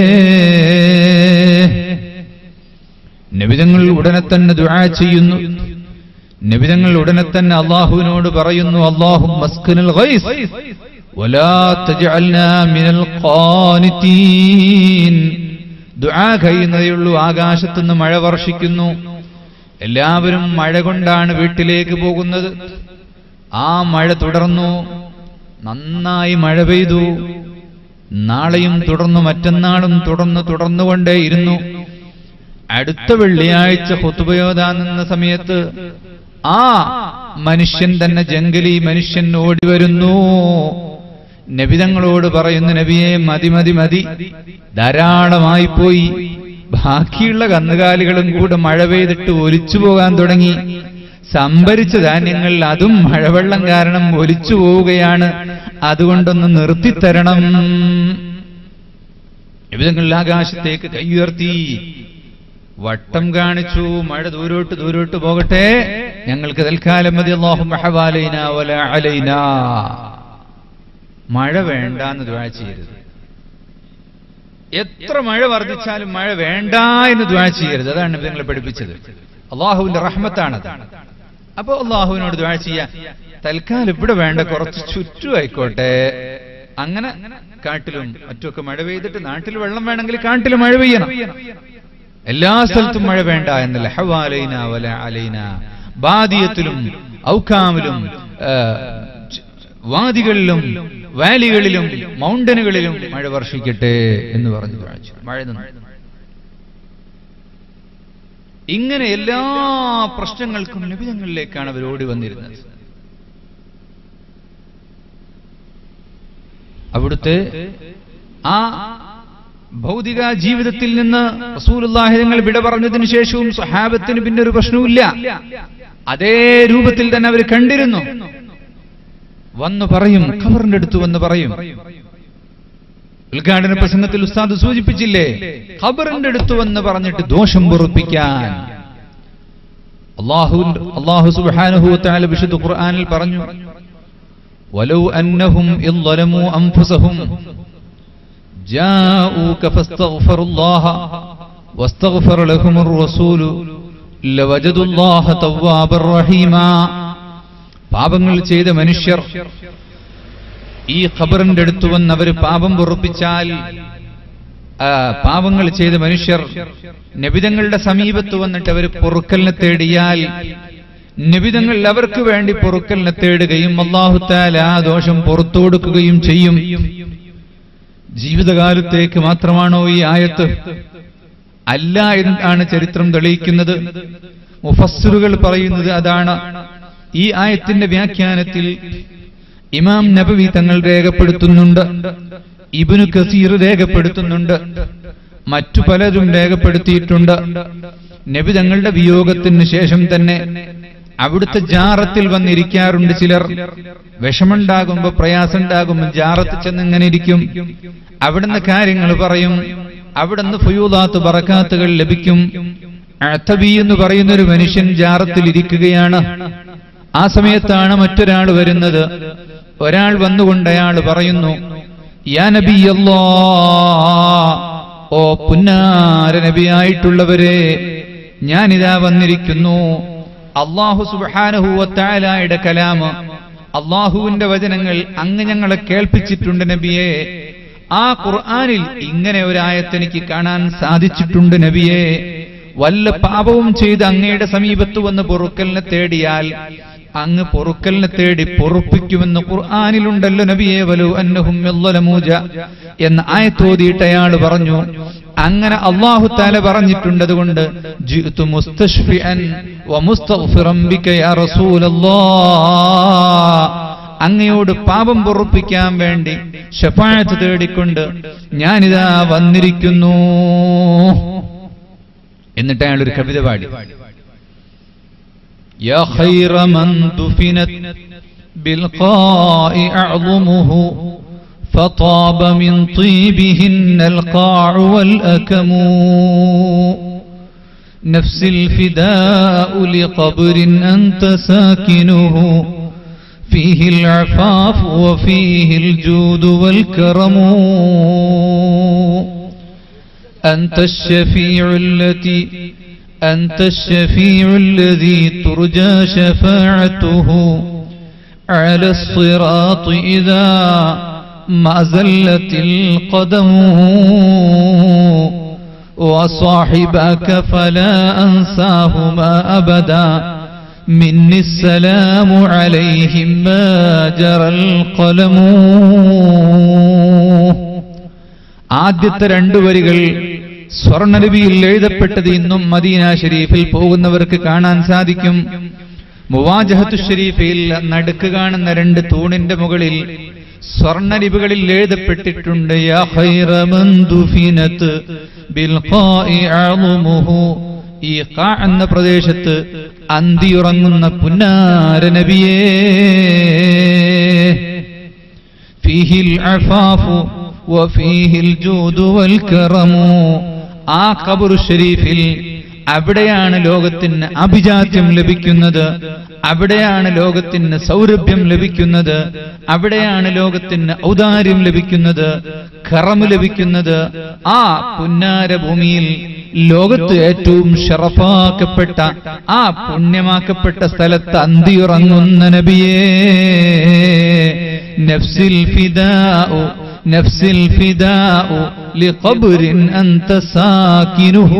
നബിതങ്ങൾ ഉടനെ തന്നെ ദുആ ചെയ്യുന്നു നബിതങ്ങൾ ഉടനെ തന്നെ അള്ളാഹുവിനോട് പറയുന്നു അള്ളാഹു മസ്കനുൽ ഗൈസ് വലാ തജ്അൽനാ മിനൽ ഖാനിതീൻ ദുആ കഴിയുന്നതേയുള്ളൂ ആകാശത്തുനിന്ന് മഴ വർഷിക്കുന്നു എല്ലാവരും മഴ കൊണ്ടാണ് വീട്ടിലേക്ക് പോകുന്നത് ആ മഴ തുടർന്നു നന്നായി മഴ പെയ്തു നാളെയും തുടർന്നു മറ്റന്നാളും തുടർന്ന് തുടർന്നുകൊണ്ടേയിരുന്നു അടുത്ത വെള്ളിയാഴ്ച ഹുത്തുബയോദാ നിന്ന സമയത്ത് ആ മനുഷ്യൻ തന്നെ ജംഗലി മനുഷ്യൻ ഓടി വരുന്നു നബിതങ്ങളോട് പറയുന്നു നബിയെ മതി മതി മതി ധാരാളമായി പോയി ബാക്കിയുള്ള കന്നുകാലികളും കൂടെ മഴ പെയ്തിട്ട് ഒലിച്ചു പോകാൻ തുടങ്ങി സംഭരിച്ച ധാന്യങ്ങൾ അതും മഴവെള്ളം കാരണം ഒലിച്ചു പോവുകയാണ് അതുകൊണ്ടൊന്ന് നിർത്തിത്തരണം നബിതങ്ങൾ ആകാശത്തേക്ക് കൈ ഉയർത്തി വട്ടം കാണിച്ചു മഴ ദൂരോട്ട് ദൂരോട്ട് പോകട്ടെ ഞങ്ങൾക്ക് തൽക്കാലം മതി അല്ലാഹുമ്മ ഹവാലൈനാ വലാ അലൈനാ മഴ വേണ്ട എന്ന് ദ്വാ ചെയ്യരുത് എത്ര മഴ വർദ്ധിച്ചാലും മഴ വേണ്ട എന്ന് ദ്വാ ചെയ്യരുത് അതാണ് നബി നിങ്ങളെ പഠിപ്പിച്ചത് അള്ളാഹുവിന്റെ റഹ്മത്താണത് അപ്പൊ അള്ളാഹുവിനോട് ദ്വാ ചെയ്യാ തൽക്കാലം ഇവിടെ വേണ്ട കുറച്ച് ചുറ്റും ആയിക്കോട്ടെ അങ്ങനെ കാട്ടിലും മറ്റുമൊക്കെ മഴ പെയ്തിട്ട് നാട്ടിൽ വെള്ളം വേണമെങ്കിൽ കാട്ടിൽ മഴ പെയ്യണം എല്ലാ സ്ഥലത്തും മഴ വേണ്ട എന്നല്ല ഹവാലൈന വല അലൈന ബാദിയത്തിലും ഔക്കാമിലും ആ, ച- വാദികളിലും വാലികളിലും മൗണ്ടനുകളിലും മഴ വർഷിക്കട്ടെ എന്ന് പറഞ്ഞു കാണിച്ചു മഴ നിന്നു ഇങ്ങനെ എല്ലാ പ്രശ്നങ്ങൾക്കും നിബിധങ്ങളിലേക്കാണ് അവർ ഓടി വന്നിരുന്നത് അവിടുത്തെ ആ ഭൗതിക ജീവിതത്തിൽ നിന്ന് റസൂലുള്ളാഹിതങ്ങൾ വിട പറഞ്ഞതിന് ശേഷവും സഹാബത്തിന് പിന്നെ ഒരു പ്രശ്നവുമില്ല അതേ രൂപത്തിൽ തന്നെ അവർ കണ്ടിരുന്നു വന്നു പറയും ഖബറിന്റെ അടുത്ത് വന്ന് പറയും ഉദ്ഘാടന പ്രസംഗത്തിൽ ഉസ്താദ് സൂചിപ്പിച്ചില്ലേ ഖബറിന്റെ അടുത്ത് വന്ന് പറഞ്ഞിട്ട് ദോഷം പൊറുപ്പിക്കാൻ അള്ളാഹു അള്ളാഹു സുബ്ഹാനഹു വതആല വിശുദ്ധ ഖുർആനിൽ പറഞ്ഞു ولو أنهم إذ ظلموا أنفسهم جاءوك فاستغفروا الله واستغفر لهم الرسول لوجدوا الله توابا رحيما പാപങ്ങൾ ചെയ്ത മനുഷ്യർ ഈ ഖബറിന്റെ അടുത്ത് വന്ന് അവർ പാപം പൊറുപ്പിച്ചാൽ ആ, പാപങ്ങൾ ചെയ്ത മനുഷ്യർ നബിതങ്ങളുടെ സമീപത്ത് വന്നിട്ട് അവർ പൊറുക്കലിനെ തേടിയാൽ നബിതങ്ങൾ അവർക്ക് വേണ്ടി പൊറുക്കലിനെ തേടുകയും അള്ളാഹുത്താല ആ ദോഷം പുറത്തു കൊടുക്കുകയും ചെയ്യും ജീവിതകാലത്തേക്ക് മാത്രമാണോ ഈ ആയത്ത് അല്ല എന്നാണ് ചരിത്രം തെളിയിക്കുന്നത് മുഫസ്സറുകൾ പറയുന്നത് അതാണ് ഈ ആയത്തിന്റെ വ്യാഖ്യാനത്തിൽ ഇമാം നബവി തങ്ങൾ രേഖപ്പെടുത്തുന്നുണ്ട് ഇബിനു കസീർ രേഖപ്പെടുത്തുന്നുണ്ട് മറ്റു പലരും രേഖപ്പെടുത്തിയിട്ടുണ്ട് നബി തങ്ങളുടെ വിയോഗത്തിന് ശേഷം തന്നെ അവിടുത്തെ ജാറത്തിൽ വന്നിരിക്കാറുണ്ട് ചിലർ വിഷമുണ്ടാകുമ്പോ പ്രയാസമുണ്ടാകുമ്പോൾ ജാറത്ത് ചെന്ന് ഇങ്ങനെ ഇരിക്കും അവിടുന്ന് കാര്യങ്ങൾ പറയും അവിടുന്ന് ഫുയൂദാത്ത് ബറക്കാത്തുകൾ ലഭിക്കും അത്തബി എന്ന് പറയുന്ന ഒരു മനുഷ്യൻ ജാറത്തിൽ ഇരിക്കുകയാണ് ആ സമയത്താണ് മറ്റൊരാൾ വരുന്നത് ഒരാൾ വന്നുകൊണ്ട് അയാൾ പറയുന്നു യാ നബിയല്ലാ ഓ പുന്നാര നബിയായിട്ടുള്ളവരെ ഞാനിതാ വന്നിരിക്കുന്നു അള്ളാഹു സുബാനഹുവത്തായാലയുടെ കലാമ് അള്ളാഹുവിന്റെ വചനങ്ങൾ അങ്ങ് ഞങ്ങളെ കേൾപ്പിച്ചിട്ടുണ്ട് നബിയെ ആ ഖുർആനിൽ ഇങ്ങനെ ഒരായത്തെനിക്ക് കാണാൻ സാധിച്ചിട്ടുണ്ട് നബിയെ വല്ല പാപവും ചെയ്ത് അങ്ങയുടെ സമീപത്ത് വന്ന് പൊറുക്കലിനെ തേടിയാൽ അങ്ങ് പൊറുക്കലിനെ തേടി പൊറുപ്പിക്കുമെന്ന് ഖുർആാനിലുണ്ടല്ലോ നബിയെ വലു അന്നഹും യദ്ദലമൂജ എന്ന ആയത്തോതിയിട്ട് അയാൾ പറഞ്ഞു അങ്ങനെ അള്ളാഹു താല പറഞ്ഞിട്ടുണ്ട് അതുകൊണ്ട് ജിഅ്തു മുസ്തശ്ഫിഅൻ വമുസ്തഗ്ഫിറൻ ബിക യാ റസൂലല്ലാഹ് അങ്ങയോട് പാപം പൊറുപ്പിക്കാൻ വേണ്ടി ഷഫായത്ത് തേടിക്കൊണ്ട് ഞാനിതാ വന്നിരിക്കുന്നു എന്നിട്ട് അയാൾ ഒരു കവിത പാടി يا خير من دفنت بالقاء أعظمه فطاب من طيبهن القاع والأكم نفس الفداء لقبر أنت ساكنه فيه العفاف وفيه الجود والكرم أنت الشفيع التي أنت الشفيع الذي ترجى شفاعته على الصراط إذا ما زلت القدم وصاحبك فلا أنساهما أبدا مني السلام عليهم ما جرى القلم ആദ്യത്തെ രണ്ടു വരികൾ സ്വർണലിപിയിൽ എഴുതപ്പെട്ടത് ഇന്നും മദീന ഷരീഫിൽ പോകുന്നവർക്ക് കാണാൻ സാധിക്കും മുവാജഹത്തു ഷരീഫിൽ നടുക്ക് കാണുന്ന രണ്ട് തൂണിന്റെ മുകളിൽ സ്വർണലിപികളിൽ എഴുതപ്പെട്ടിട്ടുണ്ട് യാ ഖൈറ മൻ ദുഫിനത് ബിൽഖാഇ അളുമുഹു ഈ ഖാ എന്ന പ്രദേശത്ത് അന്തിയുറങ്ങുന്ന പുന്നാര നബിയേ ഫീഹി അഫാഫു വഫീഹി ജൂദു വൽ കറമു ആ ഖബർ ഷരീഫിൽ അവിടെയാണ് ലോകത്തിന് അഭിജാത്യം ലഭിക്കുന്നത് അവിടെയാണ് ലോകത്തിന് സൗരഭ്യം ലഭിക്കുന്നത് അവിടെയാണ് ലോകത്തിന് ഔദാര്യം ലഭിക്കുന്നത് കറമ് ലഭിക്കുന്നത് ആ പുന്നാര ഭൂമിയിൽ ലോകത്ത് ഏറ്റവും ഷറഫാക്കപ്പെട്ട ആ പുണ്യമാക്കപ്പെട്ട സ്ഥലത്ത് അന്തിയുറങ്ങുന്ന നബിയേ നഫ്സിൽ ഫിദാഉ നഫ്സിൽ ഫിദാഉ ലിഖബ്രിൻ അൻത സാകിനുഹു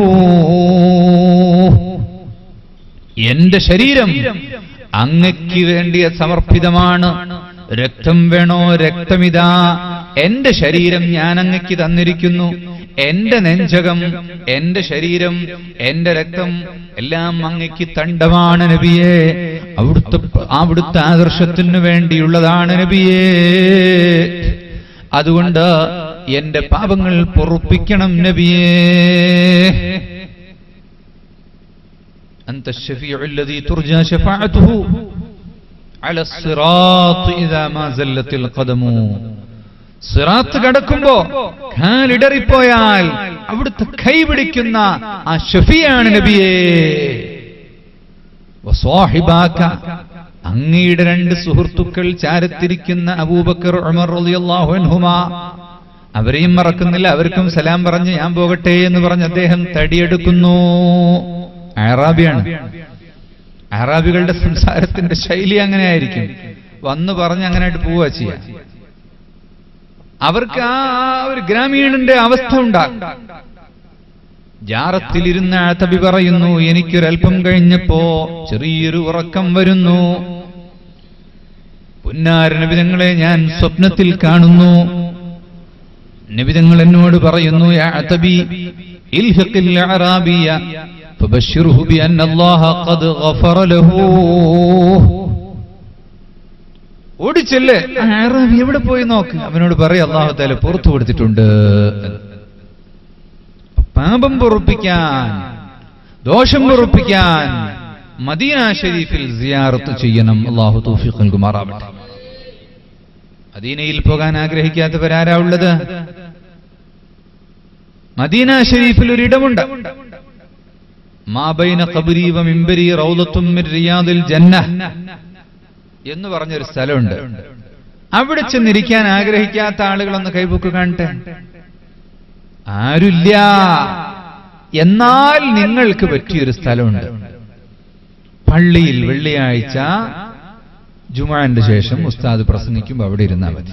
എന്റെ ശരീരം അങ്ങയ്ക്ക് വേണ്ടിയ സമർപ്പിതമാണ് രക്തം വേണോ രക്തമിതാ എന്റെ ശരീരം ഞാൻ അങ്ങയ്ക്ക് തന്നിരിക്കുന്നു എന്റെ നെഞ്ചകം എന്റെ ശരീരം എന്റെ രക്തം എല്ലാം അങ്ങയ്ക്ക് തണ്ടമാണ് നബിയെ അവിടുത്തെ അവിടുത്തെ ആദർശത്തിനു വേണ്ടിയുള്ളതാണ് നബിയേ അതുകൊണ്ട് എന്റെ പാപങ്ങൾ പൊറുപ്പിക്കണം നബിയേ أنت الشفيع الذي ترجى شفاعته على الصراط إذا ما زلت القدم സിറാത്ത് കടക്കുമ്പോ കാലിടറിപ്പോയാൽ അവിടുത്തെ കൈ പിടിക്കുന്ന ആ ഷഫിയാണ് നബിയേ വസ്വാഹിബാക്ക അങ്ങയുടെ രണ്ട് സുഹൃത്തുക്കൾ ചാരത്തിരിക്കുന്ന അബൂബക്കർ ഉമർ റളിയല്ലാഹു അൻഹുമാ അവരെയും മറക്കുന്നില്ല അവർക്കും സലാം പറഞ്ഞ് ഞാൻ പോകട്ടെ എന്ന് പറഞ്ഞ് അദ്ദേഹം തടിയെടുക്കുന്നു അറാബിയാണ് അറാബികളുടെ സംസാരത്തിന്റെ ശൈലി അങ്ങനെ ആയിരിക്കും വന്ന് പറഞ്ഞ് അങ്ങനെയായിട്ട് പോവുക ചെയ്യാം അവർക്ക് ആ ഒരു ഗ്രാമീണന്റെ അവസ്ഥ ഉണ്ടാകും ജാറത്തിലിരുന്ന ആത്തബി പറയുന്നു എനിക്കൊരൽപ്പം കഴിഞ്ഞപ്പോ ചെറിയൊരു ഉറക്കം വരുന്നു പുന്നാര നബിതങ്ങളെ ഞാൻ സ്വപ്നത്തിൽ കാണുന്നു നബിതങ്ങൾ എന്നോട് പറയുന്നു യാ അതബി ഇൽഹിഖിൽ അറാബിയ فبشره بأن الله قد غفر له ഓടിച്ചല്ലേ അറാബി എവിടെ പോയി നോക്ക് അവനോട് പറയും അള്ളാഹു താല പുറത്തു കൊടുത്തിട്ടുണ്ട് എന്ന്. പാപം പൊറുപ്പിക്കാൻ ദോഷം പൊറുപ്പിക്കാൻ മദീന ഷരീഫിൽ സിയാറത്ത് ചെയ്യണം അള്ളാഹു തൗഫീഖ് നൽകുമാറാവട്ടെ മദീനയിൽ പോകാൻ ആഗ്രഹിക്കാത്തവരാരാ ഉള്ളത് മദീന ഷരീഫിൽ ഒരിടമുണ്ട് മാബൈന ഖബരി വ മിമ്പരി റൗദത്തും മിൻ റിയാദിൽ ജന്ന എന്ന് പറഞ്ഞൊരു സ്ഥലമുണ്ട് അവിടെ ചെന്നിരിക്കാൻ ആഗ്രഹിക്കാത്ത ആളുകളൊന്ന് കൈബുക്ക് കാണട്ടെ ആരുമില്ല എന്നാൽ നിങ്ങൾക്ക് പറ്റിയൊരു സ്ഥലമുണ്ട് പള്ളിയിൽ വെള്ളിയാഴ്ച ജുമാന്റെ ശേഷം ഉസ്താദ് പ്രസംഗിക്കുമ്പോൾ അവിടെ ഇരുന്നാൽ മതി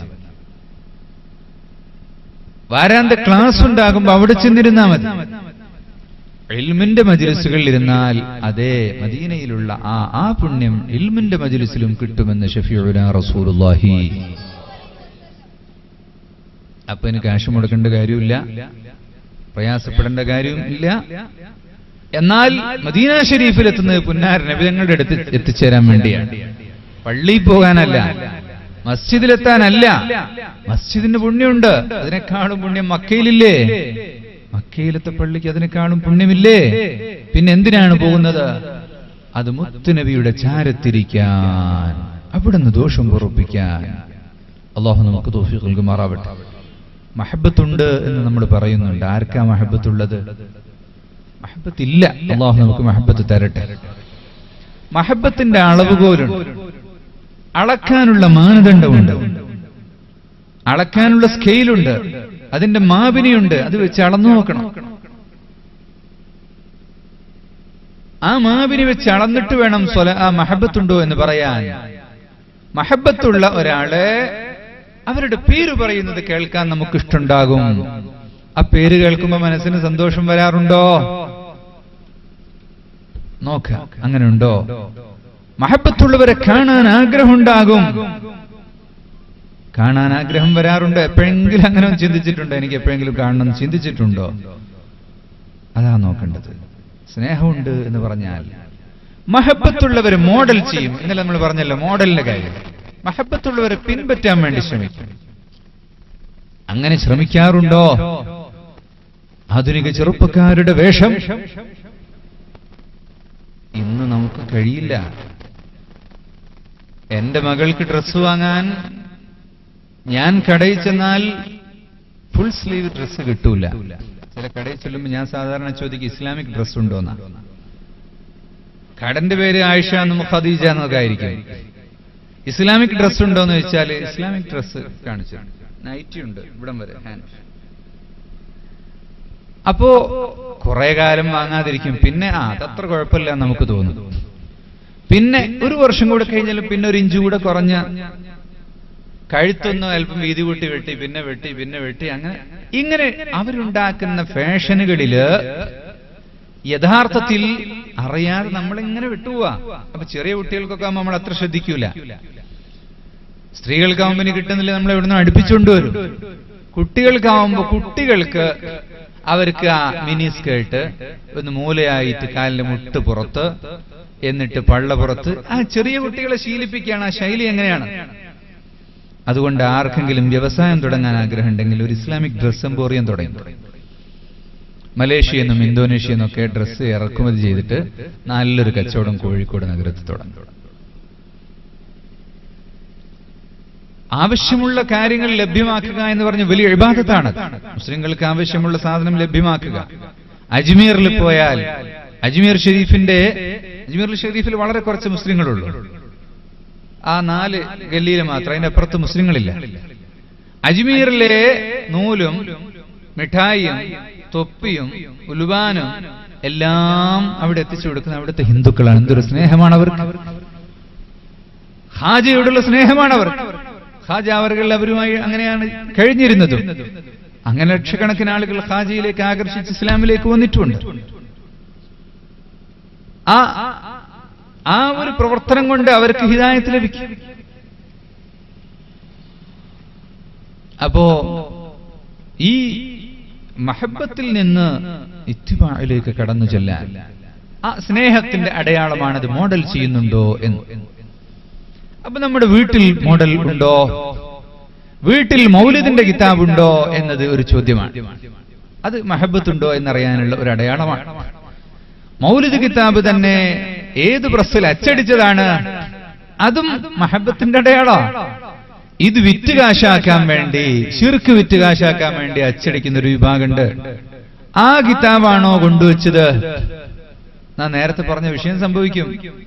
വാരാന്ത ക്ലാസ് ഉണ്ടാകുമ്പോ അവിടെ ചെന്നിരുന്നാൽ മതി ഇൽമിന്റെ മജിലിസുകളിൽ ഇരുന്നാൽ അതേ മദീനയിലുള്ള ആ ആ പുണ്യം ഇൽമിന്റെ മജിലിസിലും കിട്ടുമെന്ന് ഷഫീഉന റസൂലുള്ളാഹി അപ്പൊ എനിക്ക് കാശ് മുടക്കേണ്ട കാര്യമില്ല പ്രയാസപ്പെടേണ്ട കാര്യവും ഇല്ല എന്നാൽ മദീന ഷരീഫിൽ എത്തുന്നത് പുന്നാര നബിതങ്ങളുടെ അടുത്ത് എത്തിച്ചേരാൻ വേണ്ടിയാണ് പള്ളിയിൽ പോകാനല്ല മസ്ജിദിലെത്താനല്ല മസ്ജിദിന് പുണ്യമുണ്ട് അതിനേക്കാളും പുണ്യം മക്കയിലില്ലേ മക്കയിലത്തെ പള്ളിക്ക് അതിനേക്കാളും പുണ്യമില്ലേ പിന്നെ എന്തിനാണ് പോകുന്നത് അത് മുത്തുനബിയുടെ ചാരത്തിരിക്കാൻ അവിടുന്ന് ദോഷം പൊറുപ്പിക്കാൻ അള്ളാഹു നമുക്ക് തോഫിക്ക് നൽകുമാറാവട്ടെ മഹബത്തുണ്ട് എന്ന് നമ്മൾ പറയുന്നുണ്ട് ആർക്കാ മഹബത്തുള്ളത് മഹബത്തില്ല അള്ളാഹു നമുക്ക് മഹബത്ത് തരട്ടെ മഹബത്തിന്റെ അളവുകോലുണ്ട് അളക്കാനുള്ള മാനദണ്ഡമുണ്ട് അളക്കാനുള്ള സ്കെയിലുണ്ട് അതിന്റെ മാപിനിയുണ്ട് അത് വെച്ച് അളന്നു നോക്കണം ആ മാപിനി വെച്ച് അളന്നിട്ട് വേണം സ്വല ആ മഹബത്തുണ്ടോ എന്ന് പറയാൻ മഹബത്തുള്ള ഒരാള് അവരുടെ പേര് പറയുന്നത് കേൾക്കാൻ നമുക്ക് ഇഷ്ടമുണ്ടാകും ആ പേര് കേൾക്കുമ്പോ മനസ്സിന് സന്തോഷം വരാറുണ്ടോ നോക്ക അങ്ങനെ ഉണ്ടോ മഹബത്തുള്ളവരെ കാണാൻ ആഗ്രഹമുണ്ടാകും കാണാൻ ആഗ്രഹം വരാറുണ്ട് എപ്പോഴെങ്കിലും അങ്ങനെ ഒന്ന് ചിന്തിച്ചിട്ടുണ്ടോ എനിക്ക് എപ്പോഴെങ്കിലും കാണണം എന്ന് ചിന്തിച്ചിട്ടുണ്ടോ അതാ നോക്കേണ്ടത് സ്നേഹമുണ്ട് എന്ന് പറഞ്ഞാൽ മഹബത്തുള്ളവർ മോഡൽ ചെയ്യും ഇന്നലെ നമ്മൾ പറഞ്ഞല്ലോ മോഡലിന്റെ കാര്യം മഹബത്തുള്ളവരെ പിൻപറ്റാൻ വേണ്ടി ശ്രമിക്കും അങ്ങനെ ശ്രമിക്കാറുണ്ടോ ആധുനിക ചെറുപ്പക്കാരുടെ വേഷം ഇന്ന് നമുക്ക് കഴിയില്ല എന്റെ മകൾക്ക് ഡ്രസ്സ് വാങ്ങാൻ ഞാൻ കടയിൽ ചെന്നാൽ ഫുൾ സ്ലീവ് ഡ്രസ്സ് കിട്ടൂല ചില കടയിൽ ചെല്ലുമ്പോൾ ഞാൻ സാധാരണ ചോദിക്കും ഇസ്ലാമിക് ഡ്രസ് ഉണ്ടോന്നാ കടന്റെ പേര് ആയിഷ എന്നും ഖദീജ എന്നൊക്കെ ആയിരിക്കും ഇസ്ലാമിക് ഡ്രസ് ഉണ്ടോന്ന് ചോദിച്ചാൽ ഇസ്ലാമിക് ഡ്രസ് കാണിച്ചു നൈറ്റി ഉണ്ട് ഇവിടം വരെ ഹാൻഡ് അപ്പോ കുറെ കാലം വാങ്ങാതിരിക്കും പിന്നെ ആ അതത്ര കുഴപ്പമില്ല എന്ന് നമുക്ക് തോന്നും പിന്നെ ഒരു വർഷം കൂടെ കഴിഞ്ഞാലും പിന്നെ ഒരു ഇഞ്ച് കൂടെ കുറഞ്ഞ കഴുത്തൊന്നും അല്പം വീതി കൂട്ടി വെട്ടി പിന്നെ വെട്ടി പിന്നെ വെട്ടി അങ്ങനെ ഇങ്ങനെ അവരുണ്ടാക്കുന്ന ഫാഷനുകളില് യഥാർത്ഥത്തിൽ അറിയാതെ നമ്മളിങ്ങനെ വിട്ടുപോവാ അപ്പൊ ചെറിയ കുട്ടികൾക്കൊക്കെ ആകുമ്പോൾ നമ്മൾ അത്ര ശ്രദ്ധിക്കൂല സ്ത്രീകൾക്കാവുമ്പോൾ ഇനി കിട്ടുന്നില്ല നമ്മൾ ഇവിടുന്ന് അടുപ്പിച്ചുകൊണ്ടുവരും കുട്ടികൾക്കാവുമ്പോ കുട്ടികൾക്ക് അവർക്ക് ആ മിനി സ്കേർട്ട് ഒന്ന് മൂലയായിട്ട് കാലിന്റെ മുട്ട് പുറത്ത് എന്നിട്ട് പള്ള പുറത്ത് ആ ചെറിയ കുട്ടികളെ ശീലിപ്പിക്കുകയാണ് ആ ശൈലി എങ്ങനെയാണ് അതുകൊണ്ട് ആർക്കെങ്കിലും വ്യവസായം തുടങ്ങാൻ ആഗ്രഹം ഉണ്ടെങ്കിൽ ഒരു ഇസ്ലാമിക് ഡ്രസ് എംപോറിയം തുടങ്ങി മലേഷ്യ എന്നും ഇന്തോനേഷ്യ എന്നൊക്കെ ഡ്രസ്സ് ഇറക്കുമതി ചെയ്തിട്ട് നല്ലൊരു കച്ചവടം കോഴിക്കോട് നഗരത്തിൽ തുടങ്ങി ആവശ്യമുള്ള കാര്യങ്ങൾ ലഭ്യമാക്കുക എന്ന് പറഞ്ഞ വലിയ എഴുപാതത്താണ് മുസ്ലിങ്ങൾക്ക് ആവശ്യമുള്ള സാധനം ലഭ്യമാക്കുക അജ്മീറിൽ പോയാൽ അജ്മീർ ഷെരീഫിന്റെ അജ്മീർ ഷെരീഫിൽ വളരെ കുറച്ച് മുസ്ലിങ്ങളുള്ളൂ ആ നാല് ഗല്ലിയിൽ മാത്രം അതിന്റെ അപ്പുറത്ത് മുസ്ലിങ്ങളില്ല അജ്മീറിലെ നൂലും മിഠായിയും തൊപ്പിയും ഉലുബാനും എല്ലാം അവിടെ എത്തിച്ചു കൊടുക്കുന്ന അവിടുത്തെ ഹിന്ദുക്കളാണ് എന്തൊരു സ്നേഹമാണ് അവർക്ക് ഹാജയോടുള്ള സ്നേഹമാണ് അവർ ഹാജ അവർ അവരുമായി അങ്ങനെയാണ് കഴിഞ്ഞിരുന്നതും അങ്ങനെ ലക്ഷക്കണക്കിന് ആളുകൾ ഹാജയിലേക്ക് ആകർഷിച്ച് ഇസ്ലാമിലേക്ക് വന്നിട്ടുണ്ട് ആ ആ ഒരു പ്രവർത്തനം കൊണ്ട് അവർക്ക് ഹിതായത്ത് ലഭിക്കും അപ്പോ ഈ മഹബത്തിൽ നിന്ന് ഇത്തിബായിലേക്ക് കടന്നു ചെല്ലാൻ ആ സ്നേഹത്തിന്റെ അടയാളമാണത് മോഡൽ ചെയ്യുന്നുണ്ടോ എന്ന് അപ്പൊ നമ്മുടെ വീട്ടിൽ മോഡൽ ഉണ്ടോ വീട്ടിൽ മൗലിദിന്റെ കിതാബ് ഉണ്ടോ എന്നത് ഒരു ചോദ്യമാണ് അത് മഹബത്തുണ്ടോ എന്നറിയാനുള്ള ഒരു അടയാളമാണ് മൗലിദ് കിതാബ് തന്നെ ഏത് പ്രസ്സിൽ അച്ചടിച്ചതാണ് അതും മഹബത്തിന്റെ അടയാളമാണ് ഇത് വിറ്റ് കാശാക്കാൻ വേണ്ടി ശിർക്ക് വിറ്റ് കാശാക്കാൻ വേണ്ടി അച്ചടിക്കുന്ന ഒരു വിഭാഗമുണ്ട് ആ കിതാബാണോ കൊണ്ടുവച്ചത് ഞാൻ നേരത്തെ പറഞ്ഞ വിഷയം സംഭവിക്കും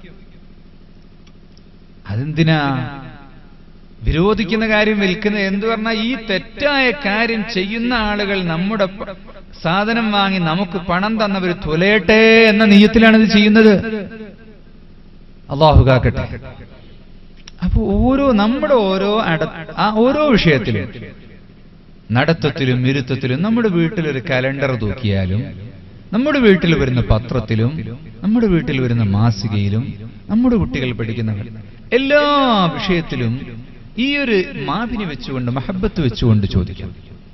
അതെന്തിനാ വിരോധിക്കുന്ന കാര്യം വിൽക്കുന്നത് എന്ത് പറഞ്ഞാൽ ഈ തെറ്റായ കാര്യം ചെയ്യുന്ന ആളുകൾ നമ്മുടെ പ- സാധനം വാങ്ങി നമുക്ക് പണം തന്നവർ തുലയട്ടെ എന്ന നീയത്തിലാണ് ഇത് ചെയ്യുന്നത് അള്ളാഹു കാക്കട്ടെ അപ്പൊ ഓരോ നമ്മുടെ ഓരോ അട ആ ഓരോ വിഷയത്തിലും നടത്തത്തിലും ഇരുത്തത്തിലും നമ്മുടെ വീട്ടിലൊരു കലണ്ടർ തൂക്കിയാലും നമ്മുടെ വീട്ടിൽ വരുന്ന പത്രത്തിലും നമ്മുടെ വീട്ടിൽ വരുന്ന മാസികയിലും നമ്മുടെ കുട്ടികൾ പഠിക്കുന്ന എല്ലാ വിഷയത്തിലും ഈ ഒരു മാവിനെ വെച്ചുകൊണ്ട് മഹബത്ത് വെച്ചുകൊണ്ട് ചോദിക്കാം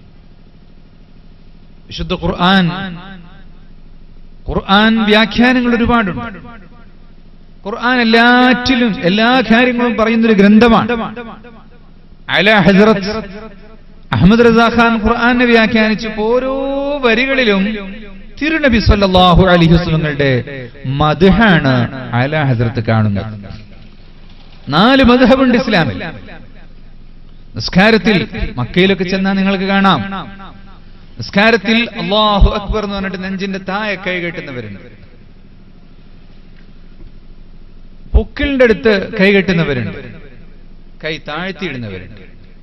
വിശുദ്ധ ഖുർആൻ ഖുർആൻ വ്യാഖ്യാനങ്ങൾ ഒരുപാടുണ്ട് ഖുർആൻ എല്ലാറ്റിലും എല്ലാ കാര്യങ്ങളും പറയുന്നൊരു ഗ്രന്ഥമാണ് അല ഹസ്രത്ത് അഹമ്മദ് റസാ ഖാൻ ഖുർആനെ വ്യാഖ്യാനിച്ചു ഓരോ വരികളിലും തിരുനബി സല്ലല്ലാഹു അലൈഹി വസല്ലമയുടെ മദ്ഹാണ് അല ഹസ്രത്ത് കാണുന്നത് നാല് മദ്ഹബുണ്ട് ഇസ്ലാമിൽ നിസ്കാരത്തിൽ മക്കയിലൊക്കെ ചെന്നാൽ നിങ്ങൾക്ക് കാണാം നിസ്കാരത്തിൽ അള്ളാഹു അക്ബർ എന്ന് പറഞ്ഞിട്ട് നെഞ്ചിന്റെ താഴെ കൈ കെട്ടുന്നവരുണ്ട് പൊക്കിളിന്റെ അടുത്ത് കൈ കെട്ടുന്നവരുണ്ട് കൈ താഴ്ത്തിയിടുന്നവരുണ്ട്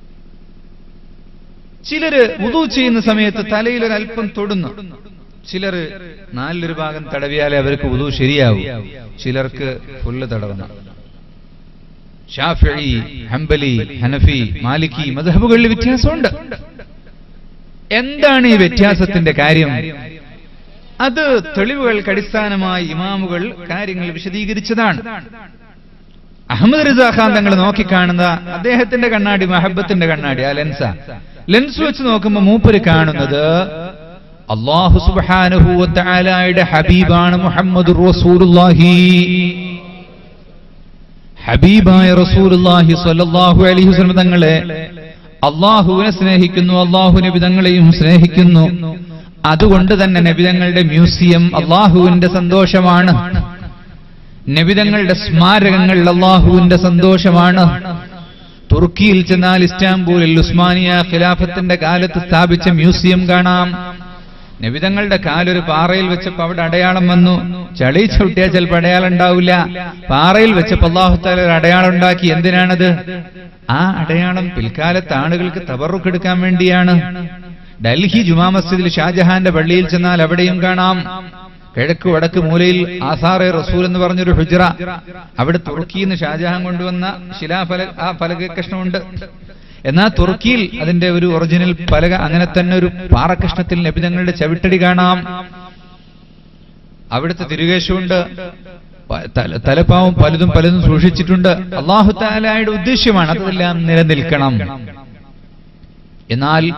ചിലര് ഉദു ചെയ്യുന്ന സമയത്ത് തലയിൽ ഒരു അല്പം തൊടുന്നു ചിലര് നാലിലൊരു ഭാഗം തടവിയാലേ അവർക്ക് ഉദു ശരിയാവും ചിലർക്ക് ഫുള്ള് തടവണം ഷാഫി ഹംബലി ഹനഫി മാലിക്കി മധബുകളിൽ വ്യത്യാസമുണ്ട് എന്താണ് ഈ വ്യത്യാസത്തിന്റെ കാര്യം അത് തെളിവുകൾക്ക് അടിസ്ഥാനമായി ഇമാമുകൾ കാര്യങ്ങൾ വിശദീകരിച്ചതാണ് അഹമ്മദ് റിസാ ഖാൻ തങ്ങൾ നോക്കിക്കാണുന്ന അദ്ദേഹത്തിന്റെ കണ്ണാടി മഹബത്തിന്റെ കണ്ണാടി ആ ലെൻസ ലെൻസ് വെച്ച് നോക്കുമ്പോൾ മൂപ്പര് കാണുന്നത് അള്ളാഹു സുബാനുഭൂവത്തായാലയുടെ ഹബീബാണ് മുഹമ്മദ് റസൂലുള്ളാഹി ഹബീബായ റസൂലുള്ളാഹി സ്വല്ലല്ലാഹു അലൈഹി വസല്ലം തങ്ങളെ അള്ളാഹുവിനെ സ്നേഹിക്കുന്നു അള്ളാഹു നബിതങ്ങളെയും സ്നേഹിക്കുന്നു അതുകൊണ്ട് തന്നെ നബിതങ്ങളുടെ മ്യൂസിയം അള്ളാഹുവിന്റെ സന്തോഷമാണ് നബിതങ്ങളുടെ സ്മാരകങ്ങൾ അള്ളാഹുവിന്റെ സന്തോഷമാണ് തുർക്കിയിൽ ചെന്നാൽ ഇസ്റ്റാംബൂളിൽ ഉസ്മാനിയ ഖിലാഫത്തിന്റെ കാലത്ത് സ്ഥാപിച്ച മ്യൂസിയം കാണാം നബിതങ്ങളുടെ കാലൊരു പാറയിൽ വെച്ചപ്പോ അവിടെ അടയാളം വന്നു ചളി ചവിട്ടിയാൽ ചിലപ്പോൾ അടയാളം ഉണ്ടാവില്ല പാറയിൽ വെച്ചപ്പോ അള്ളാഹുത്താല ഒരു അടയാളം ഉണ്ടാക്കി എന്തിനാണത് ആ അടയാളം പിൽക്കാലത്ത് ആളുകൾക്ക് തബറുക്കെടുക്കാൻ വേണ്ടിയാണ് ഡൽഹി ജുമാ മസ്ജിദിൽ ഷാജഹാന്റെ പള്ളിയിൽ ചെന്നാൽ അവിടെയും കാണാം കിഴക്ക് വടക്ക് മൂലയിൽ ആസാറെ റസൂൽ എന്ന് പറഞ്ഞൊരു ഹുജ്റ അവിടെ തുർക്കിയിൽ നിന്ന് ഷാജഹാൻ കൊണ്ടുവന്ന ശിലാഫല ആ ഫലക കഷ്ണമുണ്ട് എന്നാൽ തുർക്കിയിൽ അതിന്റെ ഒരു ഒറിജിനൽ പലക അങ്ങനെ തന്നെ ഒരു പാറക്കഷ്ണത്തിൽ നബിതങ്ങളുടെ ചവിട്ടടി കാണാം അവിടുത്തെ തിരുകേശമുണ്ട് പ- തല- തലപ്പാവും പലതും പലതും സൂക്ഷിച്ചിട്ടുണ്ട് അള്ളാഹു താലായുടെ ഉദ്ദേശ്യമാണ് അതെല്ലാം നിലനിൽക്കണം എന്നാൽ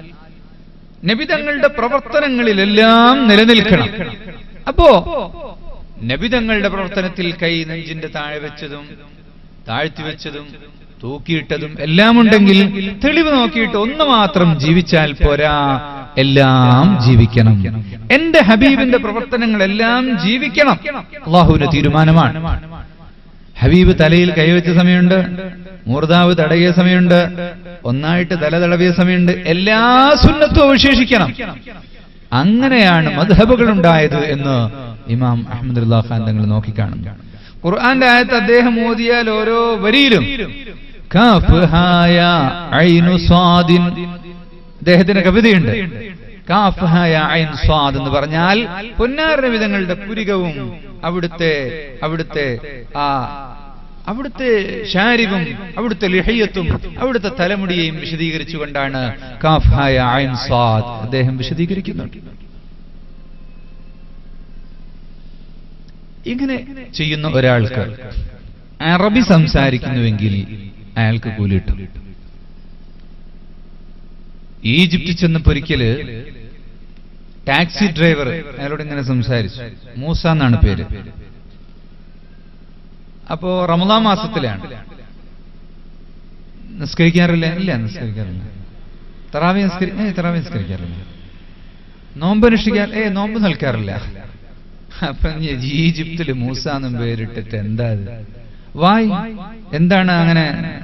നബിതങ്ങളുടെ പ്രവർത്തനങ്ങളിലെല്ലാം നിലനിൽക്കണം അപ്പോ നബിതങ്ങളുടെ പ്രവർത്തനത്തിൽ കൈ നെഞ്ചിന്റെ താഴെ വെച്ചതും താഴ്ത്തി വെച്ചതും തൂക്കിയിട്ടതും എല്ലാം ഉണ്ടെങ്കിൽ തെളിവ് നോക്കിയിട്ട് ഒന്ന് മാത്രം ജീവിച്ചാൽ പോരാ എല്ലാം ജീവിക്കണം എന്റെ ഹബീബിന്റെ പ്രവർത്തനങ്ങളെല്ലാം ജീവിക്കണം അള്ളാഹുവിന്റെ തീരുമാനമാണ് ഹബീബ് തലയിൽ കൈവച്ച സമയമുണ്ട് മൂർദാവ് തടകിയ സമയമുണ്ട് ഒന്നായിട്ട് തല തടവിയ സമയമുണ്ട് എല്ലാ സുന്നത്തും അവശേഷിക്കണം അങ്ങനെയാണ് മധബുകൾ ഉണ്ടായത് എന്ന് ഇമാം അഹമ്മദ് ഖാൻ തങ്ങൾ നോക്കിക്കാണുന്നു ഖുർആന്റെ ആയത്ത് അദ്ദേഹം ഓതിയാൽ ഓരോ വരിയിലും കാഫ് ഹായ ഐനു സ്വാദിൻ അദ്ദേഹത്തിന്റെ കവിതയുണ്ട് കാഫ് ഹായ ഐൻ സ്വാദ് എന്ന് പറഞ്ഞാൽ പൊന്നാര വിധങ്ങളുടെ പുരികവും അവിടുത്തെ അവിടുത്തെ ആ അവിടുത്തെ ശാരിവും അവിടുത്തെ ലിഹയ്യത്തും അവിടുത്തെ തലമുടിയെയും വിശദീകരിച്ചുകൊണ്ടാണ് കാഫ് ഹായ ഐൻ സ്വാദ് അദ്ദേഹം വിശദീകരിക്കുന്നുണ്ട് ഇങ്ങനെ ചെയ്യുന്ന ഒരാൾക്ക് അറബി സംസാരിക്കുന്നുവെങ്കിൽ അയാൾക്ക് കൂലിട്ടു ഈജിപ്തിൽ ചെന്നപ്പോ ഒരിക്കല് ടാക്സി ഡ്രൈവർ അയാളോട് ഇങ്ങനെ സംസാരിച്ചു മൂസ എന്നാണ് പേര് അപ്പോ റമദാൻ മാസത്തിലാണ് നിസ്കരിക്കാറില്ല ഇല്ല നിസ്കരിക്കാറില്ല തറാവി നിസ്കരി ഏ തറാവി നിസ്കരിക്കാറില്ല നോമ്പ് അനുഷ്ഠിക്കാൻ ഏ നോമ്പ് നിൽക്കാറില്ല അപ്പൊ ഇനി ഈജിപ്തില് മൂസ എന്നും പേരിട്ടിട്ട് എന്താ ഇത് വായ് എന്താണ് അങ്ങനെ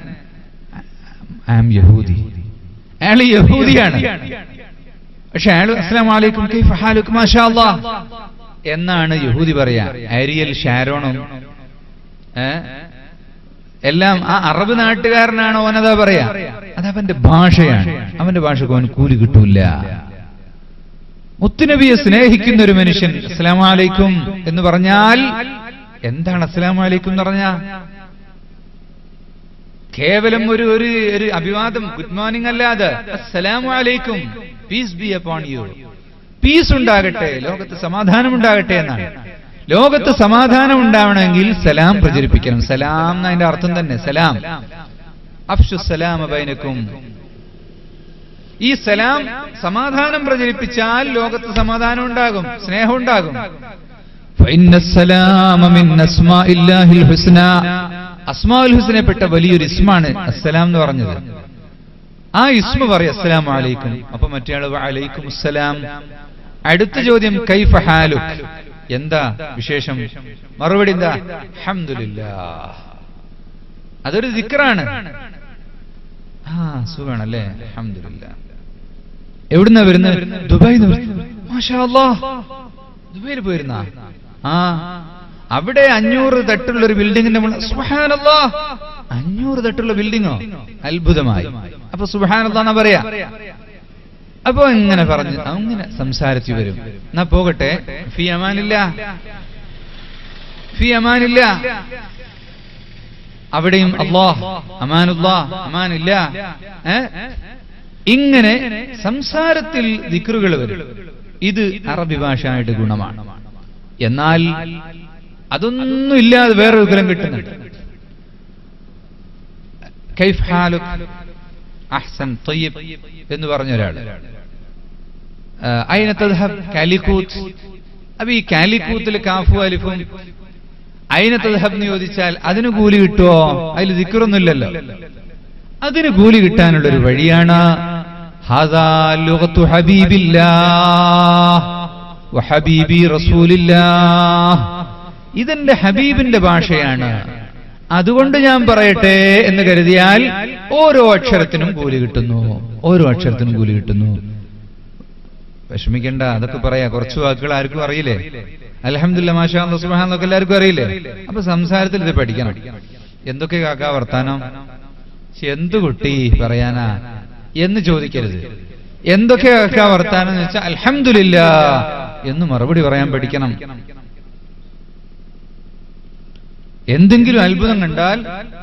ആം യഹൂദി അയാൾ യഹൂദിയാണ് പക്ഷെ അയാൾ അസ്സലാം വലൈക്കും കൈഫ ഹാലുക്കും മാഷാ അല്ലാഹ് എന്നാണ് യഹൂദി പറയാ അരിയൽ ഷാരോണും ഏ? എല്ലാം ആ അറബ് നാട്ടുകാരനാണ് ഓനതാ പറയാ അത് അവന്റെ ഭാഷയാണ് അവന്റെ ഭാഷക്ക് അവൻ കൂലി കിട്ടൂല മുത്തുനബിയെ സ്നേഹിക്കുന്ന ഒരു മനുഷ്യൻ അസ്സലാമലൈക്കും എന്ന് പറഞ്ഞാൽ എന്താണ് അസ്സലാമലൈക്കും എന്ന് പറഞ്ഞാ കേവലം ഒരു ഒരു ഒരു അഭിവാദം ഗുഡ് മോർണിംഗ് അല്ലാതെ അസ്സലാമു അലൈക്കും peace be upon you peace ഉണ്ടാകട്ടെ ലോകത്ത് സമാധാനം ഉണ്ടാകട്ടെ എന്നാണ് ലോകത്ത് സമാധാനം ഉണ്ടാവണമെങ്കിൽ സലാം പ്രചരിപ്പിക്കണം സലാം എന്നതിന്റെ അർത്ഥം തന്നെ സലാം അഫ്ഷു സലാം ബൈനക്കും ഈ സലാം സമാധാനം പ്രചരിപ്പിച്ചാൽ ലോകത്ത് സമാധാനം ഉണ്ടാകും സ്നേഹം ഉണ്ടാകും فإن السلام من أسماء الله الحسنى അസ്മാഉൽ ഹുസ്നപ്പെട്ട വലിയൊരു ഇസ്മാണ് അസ്സലാം എന്ന് പറഞ്ഞത് ആ ഇസ്മ പറയും അസ്സലാം അലൈക്കും അപ്പൊ മറ്റേ ആള് അലൈക്കും അസ്സലാം അടുത്ത ചോദ്യം കൈഫ ഹാലുക് എന്താ വിശേഷം മറുപടി എന്താ അൽഹംദുലില്ലാ അതൊരു ദിക്റാണ് ആ സുഖാണല്ലേ അൽഹംദുലില്ലാ എവിടുന്നാ വരുന്നത് ദുബായി മാഷാ അല്ലാഹ് ദുബായിൽ പോയിരുന്ന ആ അവിടെ അഞ്ഞൂറ് തട്ടുള്ള ഒരു ബിൽഡിങ്ങിന്റെ മുകളിൽ സുബ്ഹാനല്ലാ അഞ്ഞൂറ് തട്ടുള്ള ബിൽഡിങ്ങോ അത്ഭുതമായി അപ്പൊ സുബ്ഹാനല്ലാ എന്നാ പറയാ അപ്പൊ ഇങ്ങനെ പറഞ്ഞു അങ്ങനെ സംസാരിച്ചു വരും എന്നാ പോകട്ടെ ഫി അമാനില്ല ഫി അമാനില്ല അവിടെയും അള്ളാഹ് അമാനുല്ലാ അമാനില്ല ഏ? ഇങ്ങനെ സംസാരത്തിൽ ദിക്റുകൾ വരും ഇത് അറബി ഭാഷയുടെ ഗുണമാണ് എന്നാൽ അതൊന്നും ഇല്ലാതെ വേറൊരു കുലം കിട്ടുന്നുണ്ട് കൈഫ് ഹാലുക് അഹ്സൻ തൊയ്യബ് എന്ന് പറഞ്ഞ ഒരാൾ അയിന തദ്ഹബ് കാലിക്കൂത്ത് അപ്പൊ ഈ കാലിക്കൂത്തിൽ കാഫു അലിഫും അയിന തദ്ഹബ് എന്ന് ചോദിച്ചാൽ അതിന് കൂലി കിട്ടുമോ അതിൽ ദിക്കറൊന്നുമില്ലല്ലോ അതിന് കൂലി കിട്ടാനുള്ള ഒരു വഴിയാണ് ഹാദാ ലുഗത്തു ഹബീബില്ലാഹ് വഹബീബി റസൂലില്ലാഹ് ഇതെന്റെ ഹബീബിന്റെ ഭാഷയാണ് അതുകൊണ്ട് ഞാൻ പറയട്ടെ എന്ന് കരുതിയാൽ ഓരോ അക്ഷരത്തിനും കൂലി കിട്ടുന്നു ഓരോ അക്ഷരത്തിനും കൂലി കിട്ടുന്നു വിഷമിക്കണ്ട അതൊക്കെ പറയാ കുറച്ച് വാക്കുകൾ ആർക്കും അറിയില്ലേ അലഹമില്ല മാഷാ സുബാൻ എന്നൊക്കെ എല്ലാവർക്കും അറിയില്ലേ അപ്പൊ സംസാരത്തിൽ ഇത് പഠിക്കണം എന്തൊക്കെ കാക്ക വർത്താനം ശ്ശെ, എന്തു കുട്ടി പറയാനാ എന്ന് ചോദിക്കരുത് എന്തൊക്കെ കാക്ക വർത്താനം എന്ന് വെച്ചാൽ അലഹമില്ല എന്ന് മറുപടി പറയാൻ പഠിക്കണം എന്തെങ്കിലും അത്ഭുതം കണ്ടാൽ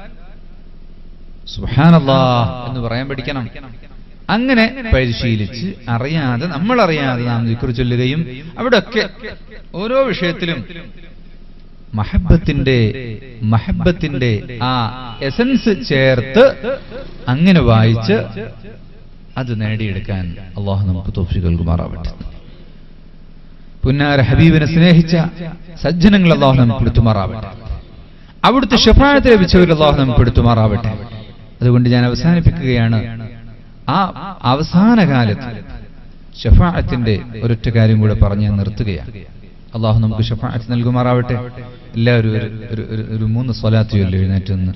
സുഹാനല്ലാ എന്ന് പറയാൻ പഠിക്കണം അങ്ങനെ പരിശീലിച്ച് അറിയാതെ നമ്മൾ അറിയാതെ നാം ദിക്ർ ചൊല്ലുകയും അവിടെയൊക്കെ ഓരോ വിഷയത്തിലും മഹബത്തിന്റെ മഹബത്തിന്റെ ആ എസൻസ് ചേർത്ത് അങ്ങനെ വായിച്ച് അത് നേടിയെടുക്കാൻ അള്ളാഹു നമുക്ക് തോഫി നൽകുമാറാവട്ടെ പുന്നാര ഹബീബിനെ സ്നേഹിച്ച സജ്ജനങ്ങൾ അള്ളാഹു നമുക്ക് എടുത്തുമാറാവട്ടെ അവിടുത്തെ ഷഫായത്ത് ലഭിച്ചവർ അള്ളാഹു നമുക്ക് എടുത്തുമാറാവട്ടെ അതുകൊണ്ട് ഞാൻ അവസാനിപ്പിക്കുകയാണ് ആ അവസാന കാലത്ത് ഷഫാഅത്തിന്റെ ഒരൊറ്റ കാര്യം കൂടെ പറഞ്ഞ് ഞാൻ നിർത്തുകയാണ് അള്ളാഹു നമുക്ക് ഷഫാഅത്ത് നൽകുമാറാവട്ടെ എല്ലാവരും ഒരു ഒരു- ഒരു- ഒരു മൂന്ന് സ്വലാത്ത് ചൊല്ലി എഴുന്നേറ്റ് നിന്ന്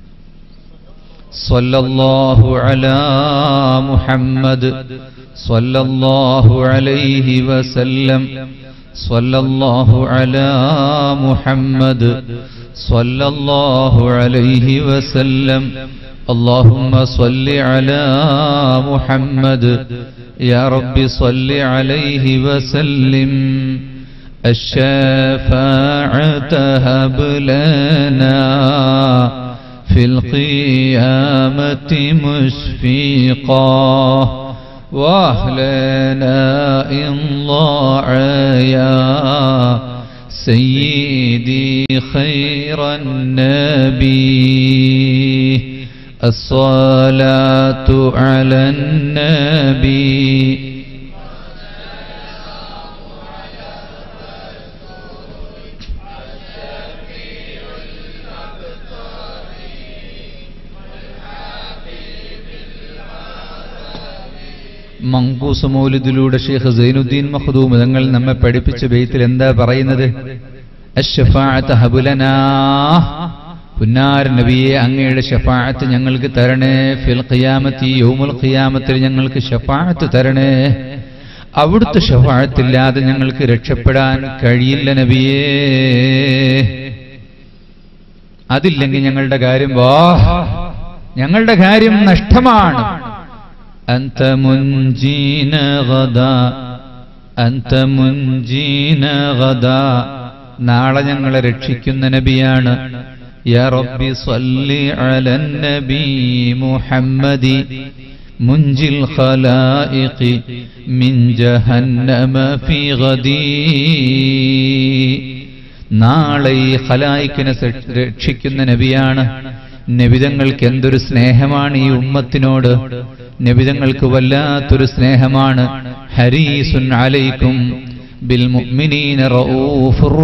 صلى الله على محمد صلى الله عليه وسلم صلى الله على محمد صلى الله عليه وسلم اللهم صل على محمد يا رب صل عليه وسلم الشفاعة هب لنا في القيامة مشفقا واهلنا إن ضاع يا سيدي خير النبي الصلاة على النبي മങ്കൂസ് മൗലിദിലൂടെ ഷെയ്ഖ് സൈനുദ്ദീൻ മഖ്ദൂം തങ്ങൾ നമ്മെ പഠിപ്പിച്ച ബെയ്ത്തിൽ എന്താ പറയുന്നത് അശ്ശഫാഅത്ത് ഹബുലനാ പുന്നാർ നബിയെ അങ്ങയുടെ ഷഫാഅത്ത് ഞങ്ങൾക്ക് തരണേ ഫിൽ ഖിയാമത്തി യൗമുൽ ഖിയാമത്തിൽ ഞങ്ങൾക്ക് ഷഫാഅത്ത് തരണേ അവിടുത്തെ ഷഫാഅത്തില്ലാതെ ഞങ്ങൾക്ക് രക്ഷപ്പെടാൻ കഴിയില്ല നബിയേ അതില്ലെങ്കിൽ ഞങ്ങളുടെ കാര്യം വാ ഞങ്ങളുടെ കാര്യം നഷ്ടമാണ് أنت منجينا غدا أنت منجينا غدا നാളെ ഞങ്ങളെ രക്ഷിക്കുന്ന നബിയാണ് യാ റബ്ബി സ്വല്ലി അലൻ നബി മുഹമ്മദി മുൻജിൽ ഖലായിഖി മിൻ ജഹന്നമ ഫി ഗദീ നാളെ ഈ ഖലായിക്കിനെ സ- രക്ഷിക്കുന്ന നബിയാണ് നബിതങ്ങൾക്ക് എന്തൊരു സ്നേഹമാണ് ഈ ഉമ്മത്തിനോട് നബിതങ്ങൾക്ക് വല്ലാത്തൊരു സ്നേഹമാണ് ഹരീസുൻ അലൈക്കും ബിൽ മുഅ്മിനീന റഊഫുർ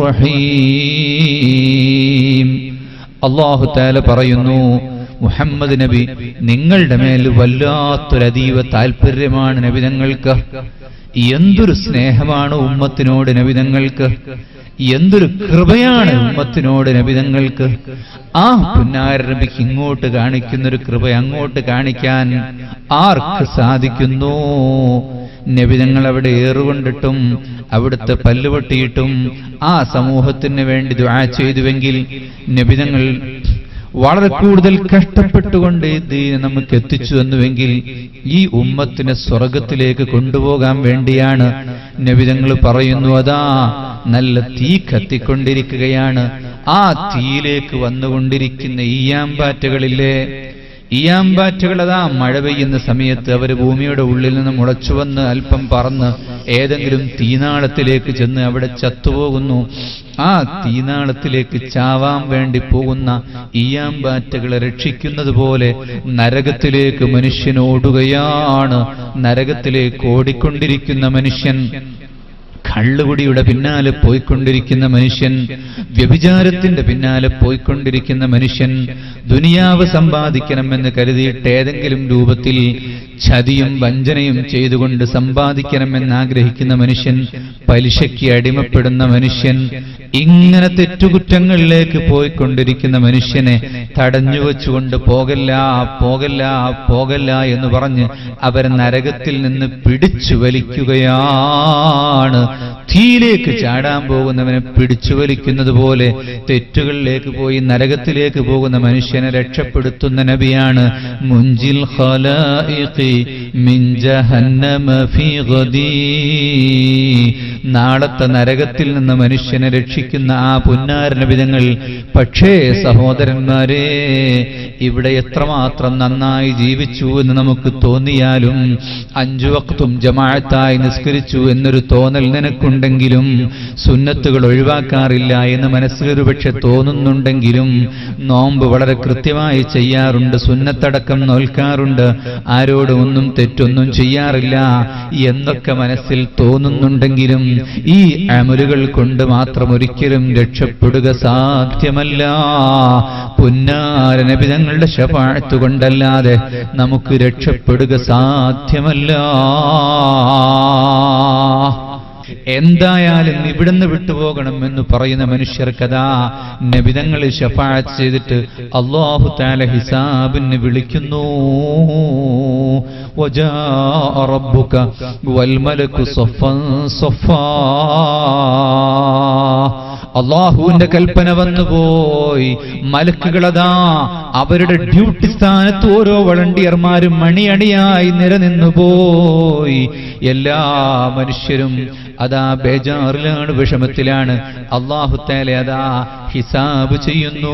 റഹീം അല്ലാഹു തആല പറയുന്നു മുഹമ്മദ് നബി നിങ്ങളുടെ മേൽ വല്ലാത്തൊരു അതീവ താല്പര്യമാണ് നബിതങ്ങൾക്ക് എന്തൊരു സ്നേഹമാണ് ഉമ്മത്തിനോട് നബിതങ്ങൾക്ക് എന്തൊരു കൃപയാണ് ഉമ്മത്തിനോട് നബിതങ്ങൾക്ക് ആ പുന്നാര നബിക്ക് ഇങ്ങോട്ട് കാണിക്കുന്ന ഒരു കൃപ അങ്ങോട്ട് കാണിക്കാൻ ആർക്ക് സാധിക്കുന്നു നബിതങ്ങൾ അവിടെ ഏറുകൊണ്ടിട്ടും അവിടുത്തെ പല്ലുപൊട്ടിയിട്ടും ആ സമൂഹത്തിന് വേണ്ടി ദുആ ചെയ്തുവെങ്കിൽ നബിതങ്ങൾ വളരെ കൂടുതൽ കഷ്ടപ്പെട്ടുകൊണ്ട് ഈ ദീന് നമുക്ക് എത്തിച്ചു എന്നുവെങ്കിൽ ഈ ഉമ്മത്തിനെ സ്വർഗത്തിലേക്ക് കൊണ്ടുപോകാൻ വേണ്ടിയാണ് നബിതങ്ങൾ പറയുന്നു അതാ നല്ല തീ കത്തിക്കൊണ്ടിരിക്കുകയാണ് ആ തീയിലേക്ക് വന്നുകൊണ്ടിരിക്കുന്ന ഈയാമ്പാറ്റകളില്ലേ ഈയാമ്പാറ്റുകൾ അതാ മഴ പെയ്യുന്ന സമയത്ത് അവർ ഭൂമിയുടെ ഉള്ളിൽ നിന്ന് മുളച്ചു വന്ന് അല്പം പറന്ന് ഏതെങ്കിലും തീനാളത്തിലേക്ക് ചെന്ന് അവിടെ ചത്തുപോകുന്നു ആ തീനാളത്തിലേക്ക് ചാവാൻ വേണ്ടി പോകുന്ന ഈയാമ്പാറ്റകളെ രക്ഷിക്കുന്നത് പോലെ നരകത്തിലേക്ക് മനുഷ്യൻ ഓടുകയാണ് നരകത്തിലേക്ക് ഓടിക്കൊണ്ടിരിക്കുന്ന മനുഷ്യൻ കള്ളുകുടിയുടെ പിന്നാലെ പോയിക്കൊണ്ടിരിക്കുന്ന മനുഷ്യൻ വ്യഭിചാരത്തിന്റെ പിന്നാലെ പോയിക്കൊണ്ടിരിക്കുന്ന മനുഷ്യൻ ദുനിയാവ് സമ്പാദിക്കണമെന്ന് കരുതിയിട്ട് ഏതെങ്കിലും രൂപത്തിൽ ചതിയും വഞ്ചനയും ചെയ്തുകൊണ്ട് സമ്പാദിക്കണമെന്ന് ആഗ്രഹിക്കുന്ന മനുഷ്യൻ പലിശയ്ക്ക് അടിമപ്പെടുന്ന മനുഷ്യൻ ഇങ്ങനെ തെറ്റുകുറ്റങ്ങളിലേക്ക് പോയിക്കൊണ്ടിരിക്കുന്ന മനുഷ്യനെ തടഞ്ഞു വെച്ചുകൊണ്ട് പോകല്ല പോകല്ല പോകല്ല എന്ന് പറഞ്ഞ് അവർ നരകത്തിൽ നിന്ന് പിടിച്ചു വലിക്കുകയാണ് തീയിലേക്ക് ചാടാൻ പോകുന്നവനെ പിടിച്ചു വലിക്കുന്നത് പോലെ തെറ്റുകളിലേക്ക് പോയി നരകത്തിലേക്ക് പോകുന്ന മനുഷ്യനെ രക്ഷപ്പെടുത്തുന്ന നബിയാണ് മുഞ്ചിൽ ഖലായിഖി മിൻ ജഹന്നമ ഫീ ഗദീ നാളത്തെ നരകത്തിൽ നിന്ന് മനുഷ്യനെ രക്ഷിക്കുന്ന ആ പുന്നാരന വിധങ്ങൾ പക്ഷേ സഹോദരന്മാരെ ഇവിടെ എത്രമാത്രം നന്നായി ജീവിച്ചു എന്ന് നമുക്ക് തോന്നിയാലും അഞ്ചു വക്തും ജമാഅത്തായി നിസ്കരിച്ചു എന്നൊരു തോന്നൽ നിനക്കുണ്ടെങ്കിലും സുന്നത്തുകൾ ഒഴിവാക്കാറില്ല എന്ന് മനസ്സിലൊരു പക്ഷെ തോന്നുന്നുണ്ടെങ്കിലും നോമ്പ് വളരെ കൃത്യമായി ചെയ്യാറുണ്ട് സുന്നത്തടക്കം നോൽക്കാറുണ്ട് ആരോടും ഒന്നും തെറ്റൊന്നും ചെയ്യാറില്ല എന്നൊക്കെ മനസ്സിൽ തോന്നുന്നുണ്ടെങ്കിലും ഈ അമലുകൾ കൊണ്ട് മാത്രം ഒരിക്കലും രക്ഷപ്പെടുക സാധ്യമല്ല പുന്നാരനബിതങ്ങളുടെ ശപാഴത്ത് കൊണ്ടല്ലാതെ നമുക്ക് രക്ഷപ്പെടുക സാധ്യമല്ല എന്തായാലും ഇവിടുന്ന് വിട്ടുപോകണം എന്ന് പറയുന്ന മനുഷ്യർക്കതാ നബിതങ്ങളിൽ ഷഫാഴത്ത് ചെയ്തിട്ട് അള്ളാഹു താല ഹിസാബിന് വിളിക്കുന്നു وجاء ربك والملك صفا صفا അള്ളാഹുവിന്റെ കൽപ്പന വന്നുപോയി മലക്കുകളതാ അവരുടെ ഡ്യൂട്ടി സ്ഥാനത്ത് ഓരോ വളണ്ടിയർമാരും മണിയണിയായി നിലനിന്നു പോയി എല്ലാ മനുഷ്യരും അതാ ബേജാറിലാണ് വിഷമത്തിലാണ് അള്ളാഹു താല അതാ ഹിസാബ് ചെയ്യുന്നു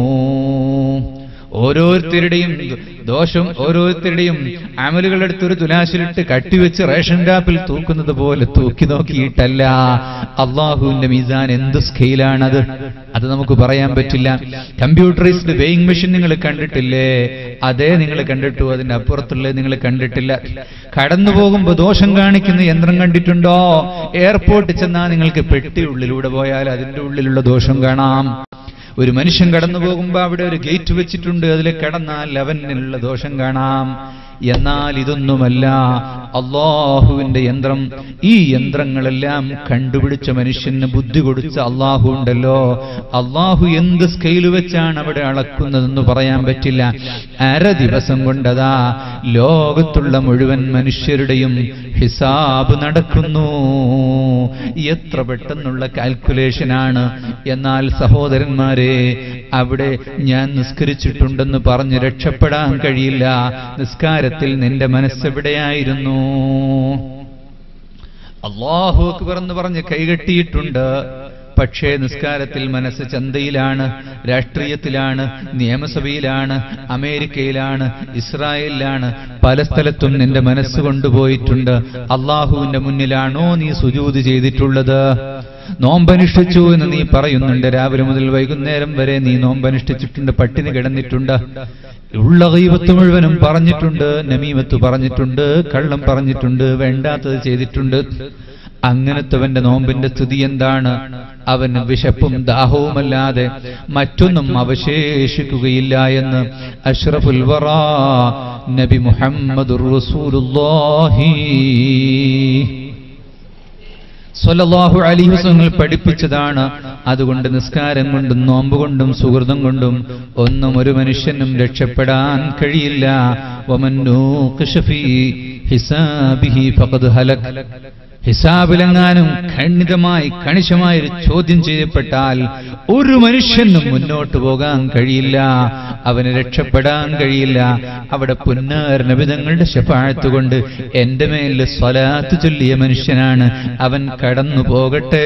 ഓരോരുത്തരുടെയും ദോഷം ഓരോരുത്തരുടെയും അമലുകളെടുത്ത് ഒരു തുലാശിലിട്ട് കട്ടിവെച്ച് റേഷൻ കാപ്പിൽ തൂക്കുന്നത് പോലെ തൂക്കി നോക്കിയിട്ടല്ല അള്ളാഹുവിന്റെ മീസാൻ എന്ത് സ്കെയിലാണത് അത് നമുക്ക് പറയാൻ പറ്റില്ല കമ്പ്യൂട്ടറൈസ്ഡ് വെയിങ് മെഷീൻ നിങ്ങൾ കണ്ടിട്ടില്ലേ അതേ നിങ്ങൾ കണ്ടിട്ടു അതിന്റെ അപ്പുറത്തുള്ളത് നിങ്ങൾ കണ്ടിട്ടില്ല കടന്നു പോകുമ്പോ ദോഷം കാണിക്കുന്ന യന്ത്രം കണ്ടിട്ടുണ്ടോ എയർപോർട്ടിൽ ചെന്നാൽ നിങ്ങൾക്ക് പെട്ടി ഉള്ളിലൂടെ പോയാൽ അതിന്റെ ഉള്ളിലുള്ള ദോഷം കാണാം ഒരു മനുഷ്യൻ കടന്നു പോകുമ്പോൾ അവിടെ ഒരു ഗേറ്റ് വെച്ചിട്ടുണ്ട് അതിൽ കടന്നാൽ അവനിലുള്ള ദോഷം കാണാം എന്നാൽ ഇതൊന്നുമല്ല അള്ളാഹുവിന്റെ യന്ത്രം ഈ യന്ത്രങ്ങളെല്ലാം കണ്ടുപിടിച്ച മനുഷ്യന് ബുദ്ധി കൊടുത്ത അള്ളാഹു ഉണ്ടല്ലോ അള്ളാഹു എന്ത് സ്കെയിൽ വെച്ചാണ് അവിടെ അളക്കുന്നതെന്ന് പറയാൻ പറ്റില്ല അര ദിവസം കൊണ്ടതാ ലോകത്തുള്ള മുഴുവൻ മനുഷ്യരുടെയും ഹിസാബ് നടക്കുന്നു എത്ര പെട്ടെന്നുള്ള കാൽക്കുലേഷനാണ് എന്നാൽ സഹോദരന്മാരെ അവിടെ ഞാൻ നിസ്കരിച്ചിട്ടുണ്ടെന്ന് പറഞ്ഞ് രക്ഷപ്പെടാൻ കഴിയില്ല നിസ്കാരത്തിൽ നിന്റെ മനസ്സെവിടെയായിരുന്നു അള്ളാഹു അക്ബർ എന്ന് പറഞ്ഞ് കൈകെട്ടിയിട്ടുണ്ട് പക്ഷേ നിസ്കാരത്തിൽ മനസ്സ് ചന്തയിലാണ് രാഷ്ട്രീയത്തിലാണ് നിയമസഭയിലാണ് അമേരിക്കയിലാണ് ഇസ്രായേലിലാണ് പല സ്ഥലത്തും നിന്റെ മനസ്സ് കൊണ്ടുപോയിട്ടുണ്ട് അള്ളാഹുവിന്റെ മുന്നിലാണോ നീ സുജൂത് ചെയ്തിട്ടുള്ളത് നോമ്പനുഷ്ഠിച്ചു എന്ന് നീ പറയുന്നുണ്ട് രാവിലെ മുതൽ വൈകുന്നേരം വരെ നീ നോമ്പനുഷ്ഠിച്ചിട്ടുണ്ട് പട്ടിണി കിടന്നിട്ടുണ്ട് ഉള്ള ഗീബത്ത് മുഴുവനും പറഞ്ഞിട്ടുണ്ട് നമീമത്ത് പറഞ്ഞിട്ടുണ്ട് കള്ളം പറഞ്ഞിട്ടുണ്ട് വേണ്ടാത്തത് ചെയ്തിട്ടുണ്ട് അങ്ങനത്തവന്റെ നോമ്പിന്റെ സ്ഥിതി എന്താണ് അവന് വിശപ്പും ദാഹവുമല്ലാതെ മറ്റൊന്നും അവശേഷിക്കുകയില്ല എന്ന് അഷ്റഫുൽ വറ നബി മുഹമ്മദുർ റസൂലുള്ളാഹി സ്വല്ലല്ലാഹു അലൈഹി വസല്ലം പഠിപ്പിച്ചതാണ് അതുകൊണ്ട് നിസ്കാരം കൊണ്ടും നോമ്പ് കൊണ്ടും സുഹൃതം കൊണ്ടും ഒന്നും ഒരു മനുഷ്യനും രക്ഷപ്പെടാൻ കഴിയില്ല വമൻ നൂഖിഷ ഫീ ഹിസാബിഹി ഫഖദ് ഹലക് ഹിസാബിലെങ്ങാനും ഖണ്ഡിതമായി കണിശമായി ഒരു ചോദ്യം ചെയ്യപ്പെട്ടാൽ ഒരു മനുഷ്യനും മുന്നോട്ട് പോകാൻ കഴിയില്ല അവന് രക്ഷപ്പെടാൻ കഴിയില്ല അവിടെ പുന്നാർ നബിതങ്ങളുടെ ശഫാഴത്ത് കൊണ്ട് എന്റെ മേൽ സ്വലാത്ത് ചൊല്ലിയ മനുഷ്യനാണ് അവൻ കടന്നു പോകട്ടെ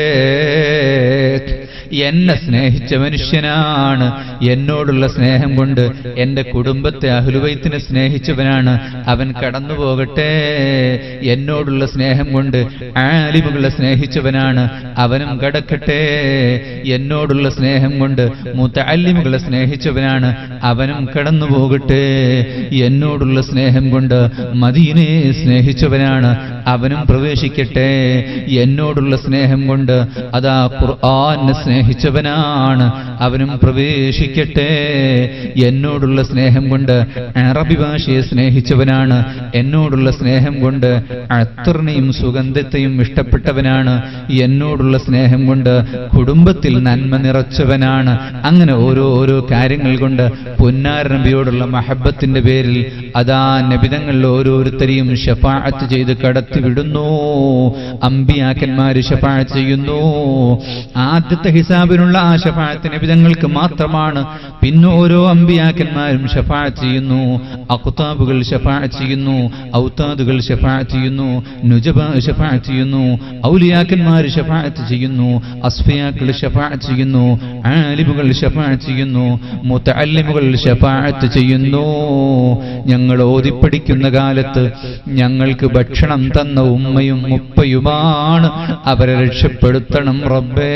എന്നെ സ്നേഹിച്ച മനുഷ്യനാണ് എന്നോടുള്ള സ്നേഹം കൊണ്ട് എന്റെ കുടുംബത്തെ അഹുലുവൈത്തിനെ സ്നേഹിച്ചവനാണ് അവൻ കടന്നു പോകട്ടെ എന്നോടുള്ള സ്നേഹം കൊണ്ട് ആലിമുകളെ സ്നേഹിച്ചവനാണ് അവനും കടക്കട്ടെ എന്നോടുള്ള സ്നേഹം കൊണ്ട് മുത്തല്ലിമുകളെ സ്നേഹിച്ചവനാണ് അവനും കടന്നു പോകട്ടെ എന്നോടുള്ള സ്നേഹം കൊണ്ട് മദീനയെ സ്നേഹിച്ചവനാണ് അവനും പ്രവേശിക്കട്ടെ എന്നോടുള്ള സ്നേഹം കൊണ്ട് അതാ ഖുർആനെ സ്നേഹിച്ചവനാണ് അവനും പ്രവേശിക്കട്ടെ എന്നോടുള്ള സ്നേഹം കൊണ്ട് അറബി ഭാഷയെ സ്നേഹിച്ചവനാണ് എന്നോടുള്ള സ്നേഹം കൊണ്ട് അത്തറിനെയും സുഗന്ധത്തെയും ഇഷ്ടപ്പെട്ടവനാണ് എന്നോടുള്ള സ്നേഹം കൊണ്ട് കുടുംബത്തിൽ നന്മ നിറച്ചവനാണ് അങ്ങനെ ഓരോ ഓരോ കാര്യങ്ങൾ കൊണ്ട് പൊന്നാർ നബിയോടുള്ള മഹബത്തിന്റെ പേരിൽ അതാ നബിതങ്ങളിൽ ഓരോരുത്തരെയും ഷഫാഅത്ത് ചെയ്ത് കടത്തിവിടുന്നു അമ്പിയാക്കന്മാര് ഷഫാഅത്ത് ചെയ്യുന്നു ആദ്യത്തെ ഹിസാബിനുള്ള ആ ഷഫാഅത്ത് നബിതങ്ങൾക്ക് മാത്രമാണ് പിന്നെ ഓരോ അമ്പിയാക്കന്മാരും ഷഫാഅത്ത് ചെയ്യുന്നു അഖുതാബുകൾ ഷഫാഅത്ത് ചെയ്യുന്നു ഔതാദുകൾ ഷഫാഅത്ത് ചെയ്യുന്നു നുജബ ഷഫാഅത്ത് ചെയ്യുന്നു ഔലിയാക്കന്മാർ ഷഫാഅത്ത് ചെയ്യുന്നു അസ്ഫിയാക്കൾ ഷഫാഅത്ത് ചെയ്യുന്നു ആലിമുകൾ ഷഫാഅത്ത് ചെയ്യുന്നു മുത്തല്ലിമുകൾ ഷഫാഅത്ത് ചെയ്യുന്നു ഞങ്ങൾ ഓതിപ്പടിക്കുന്ന കാലത്ത് ഞങ്ങൾക്ക് ഭക്ഷണം തന്ന ഉമ്മയും മുപ്പയുമാണ് അവരെ രക്ഷപ്പെടുത്തണം റബ്ബേ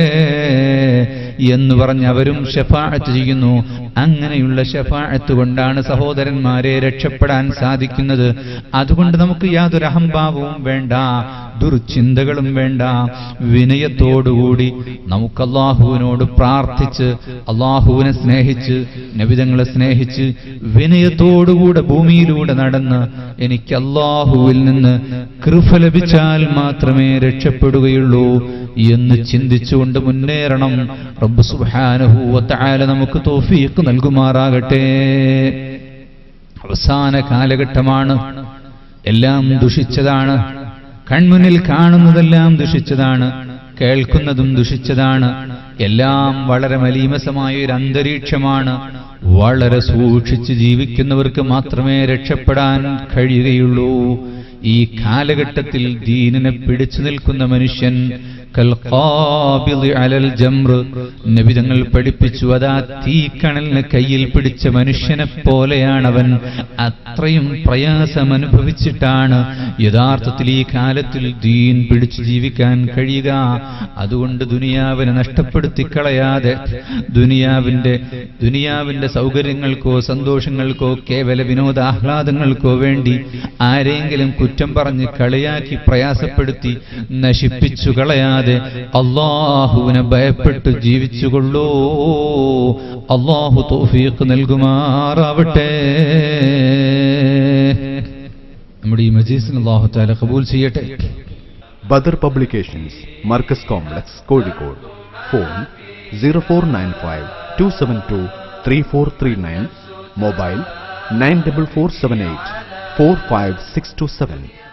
എന്ന് പറഞ്ഞ് അവരും ഷഫാഅത്ത് ചെയ്യുന്നു അങ്ങനെയുള്ള ഷഫാഅത്ത് കൊണ്ടാണ് സഹോദരന്മാരെ രക്ഷപ്പെടാൻ സാധിക്കുന്നത് അതുകൊണ്ട് നമുക്ക് യാതൊരു അഹംഭാവവും വേണ്ട ദുർചിന്തകളും വേണ്ട വിനയത്തോടുകൂടി നമുക്ക് അള്ളാഹുവിനോട് പ്രാർത്ഥിച്ച് അള്ളാഹുവിനെ സ്നേഹിച്ച് നബിതങ്ങളെ സ്നേഹിച്ച് വിനയത്തോടുകൂടെ ഭൂമിയിലൂടെ നടന്ന് എനിക്ക് അള്ളാഹുവിൽ നിന്ന് കൃപ ലഭിച്ചാൽ മാത്രമേ രക്ഷപ്പെടുകയുള്ളൂ എന്ന് ചിന്തിച്ചുകൊണ്ട് മുന്നേറണം റബ്ബ് സുബ്ഹാനഹു വതആല നമുക്ക് തോഫീക്ക് നൽകുമാറാകട്ടെ അവസാന കാലഘട്ടമാണ് എല്ലാം ദുഷിച്ചതാണ് കൺമുന്നിൽ കാണുന്നതെല്ലാം ദുഷിച്ചതാണ് കേൾക്കുന്നതും ദുഷിച്ചതാണ് എല്ലാം വളരെ മലീമസമായ ഒരു അന്തരീക്ഷമാണ് വളരെ സൂക്ഷിച്ച് ജീവിക്കുന്നവർക്ക് മാത്രമേ രക്ഷപ്പെടാൻ കഴിയുകയുള്ളൂ ഈ കാലഘട്ടത്തിൽ ദീനിനെ പിടിച്ചു നിൽക്കുന്ന മനുഷ്യൻ കൽഖാബിദ് അലൽ ജംറ് നബി തങ്ങൾ പഠിപ്പിച്ചു അതാ തീക്കണലിന് കയ്യിൽ പിടിച്ച മനുഷ്യനെ പോലെയാണവൻ അത്രയും പ്രയാസം അനുഭവിച്ചിട്ടാണ് യഥാർത്ഥത്തിൽ ഈ കാലത്തിൽ ദീൻ പിടിച്ചു ജീവിക്കാൻ കഴിയുക അതുകൊണ്ട് ദുനിയാവിനെ നഷ്ടപ്പെടുത്തി കളയാതെ ദുനിയാവിന്റെ ദുനിയാവിന്റെ സൗകര്യങ്ങൾക്കോ സന്തോഷങ്ങൾക്കോ കേവല വിനോദാഹ്ലാദങ്ങൾക്കോ വേണ്ടി ആരെങ്കിലും കുറ്റം പറഞ്ഞ് കളിയാക്കി പ്രയാസപ്പെടുത്തി നശിപ്പിച്ചു കളയാതെ അള്ളാഹുവിനെ ഭയപ്പെട്ട് ജീവിച്ചുകൊള്ളൂ അള്ളാഹു തോഫീക്ക് നൽകുമാറാവട്ടെ നമ്മുടെ ഈ മജീസിന് അള്ളാഹു താല കബൂൽ ചെയ്യട്ടെ Badr publications Markaz complex Kozhikode phone zero four nine five two seven two three four three nine mobile nine double four seven eight four five six two seven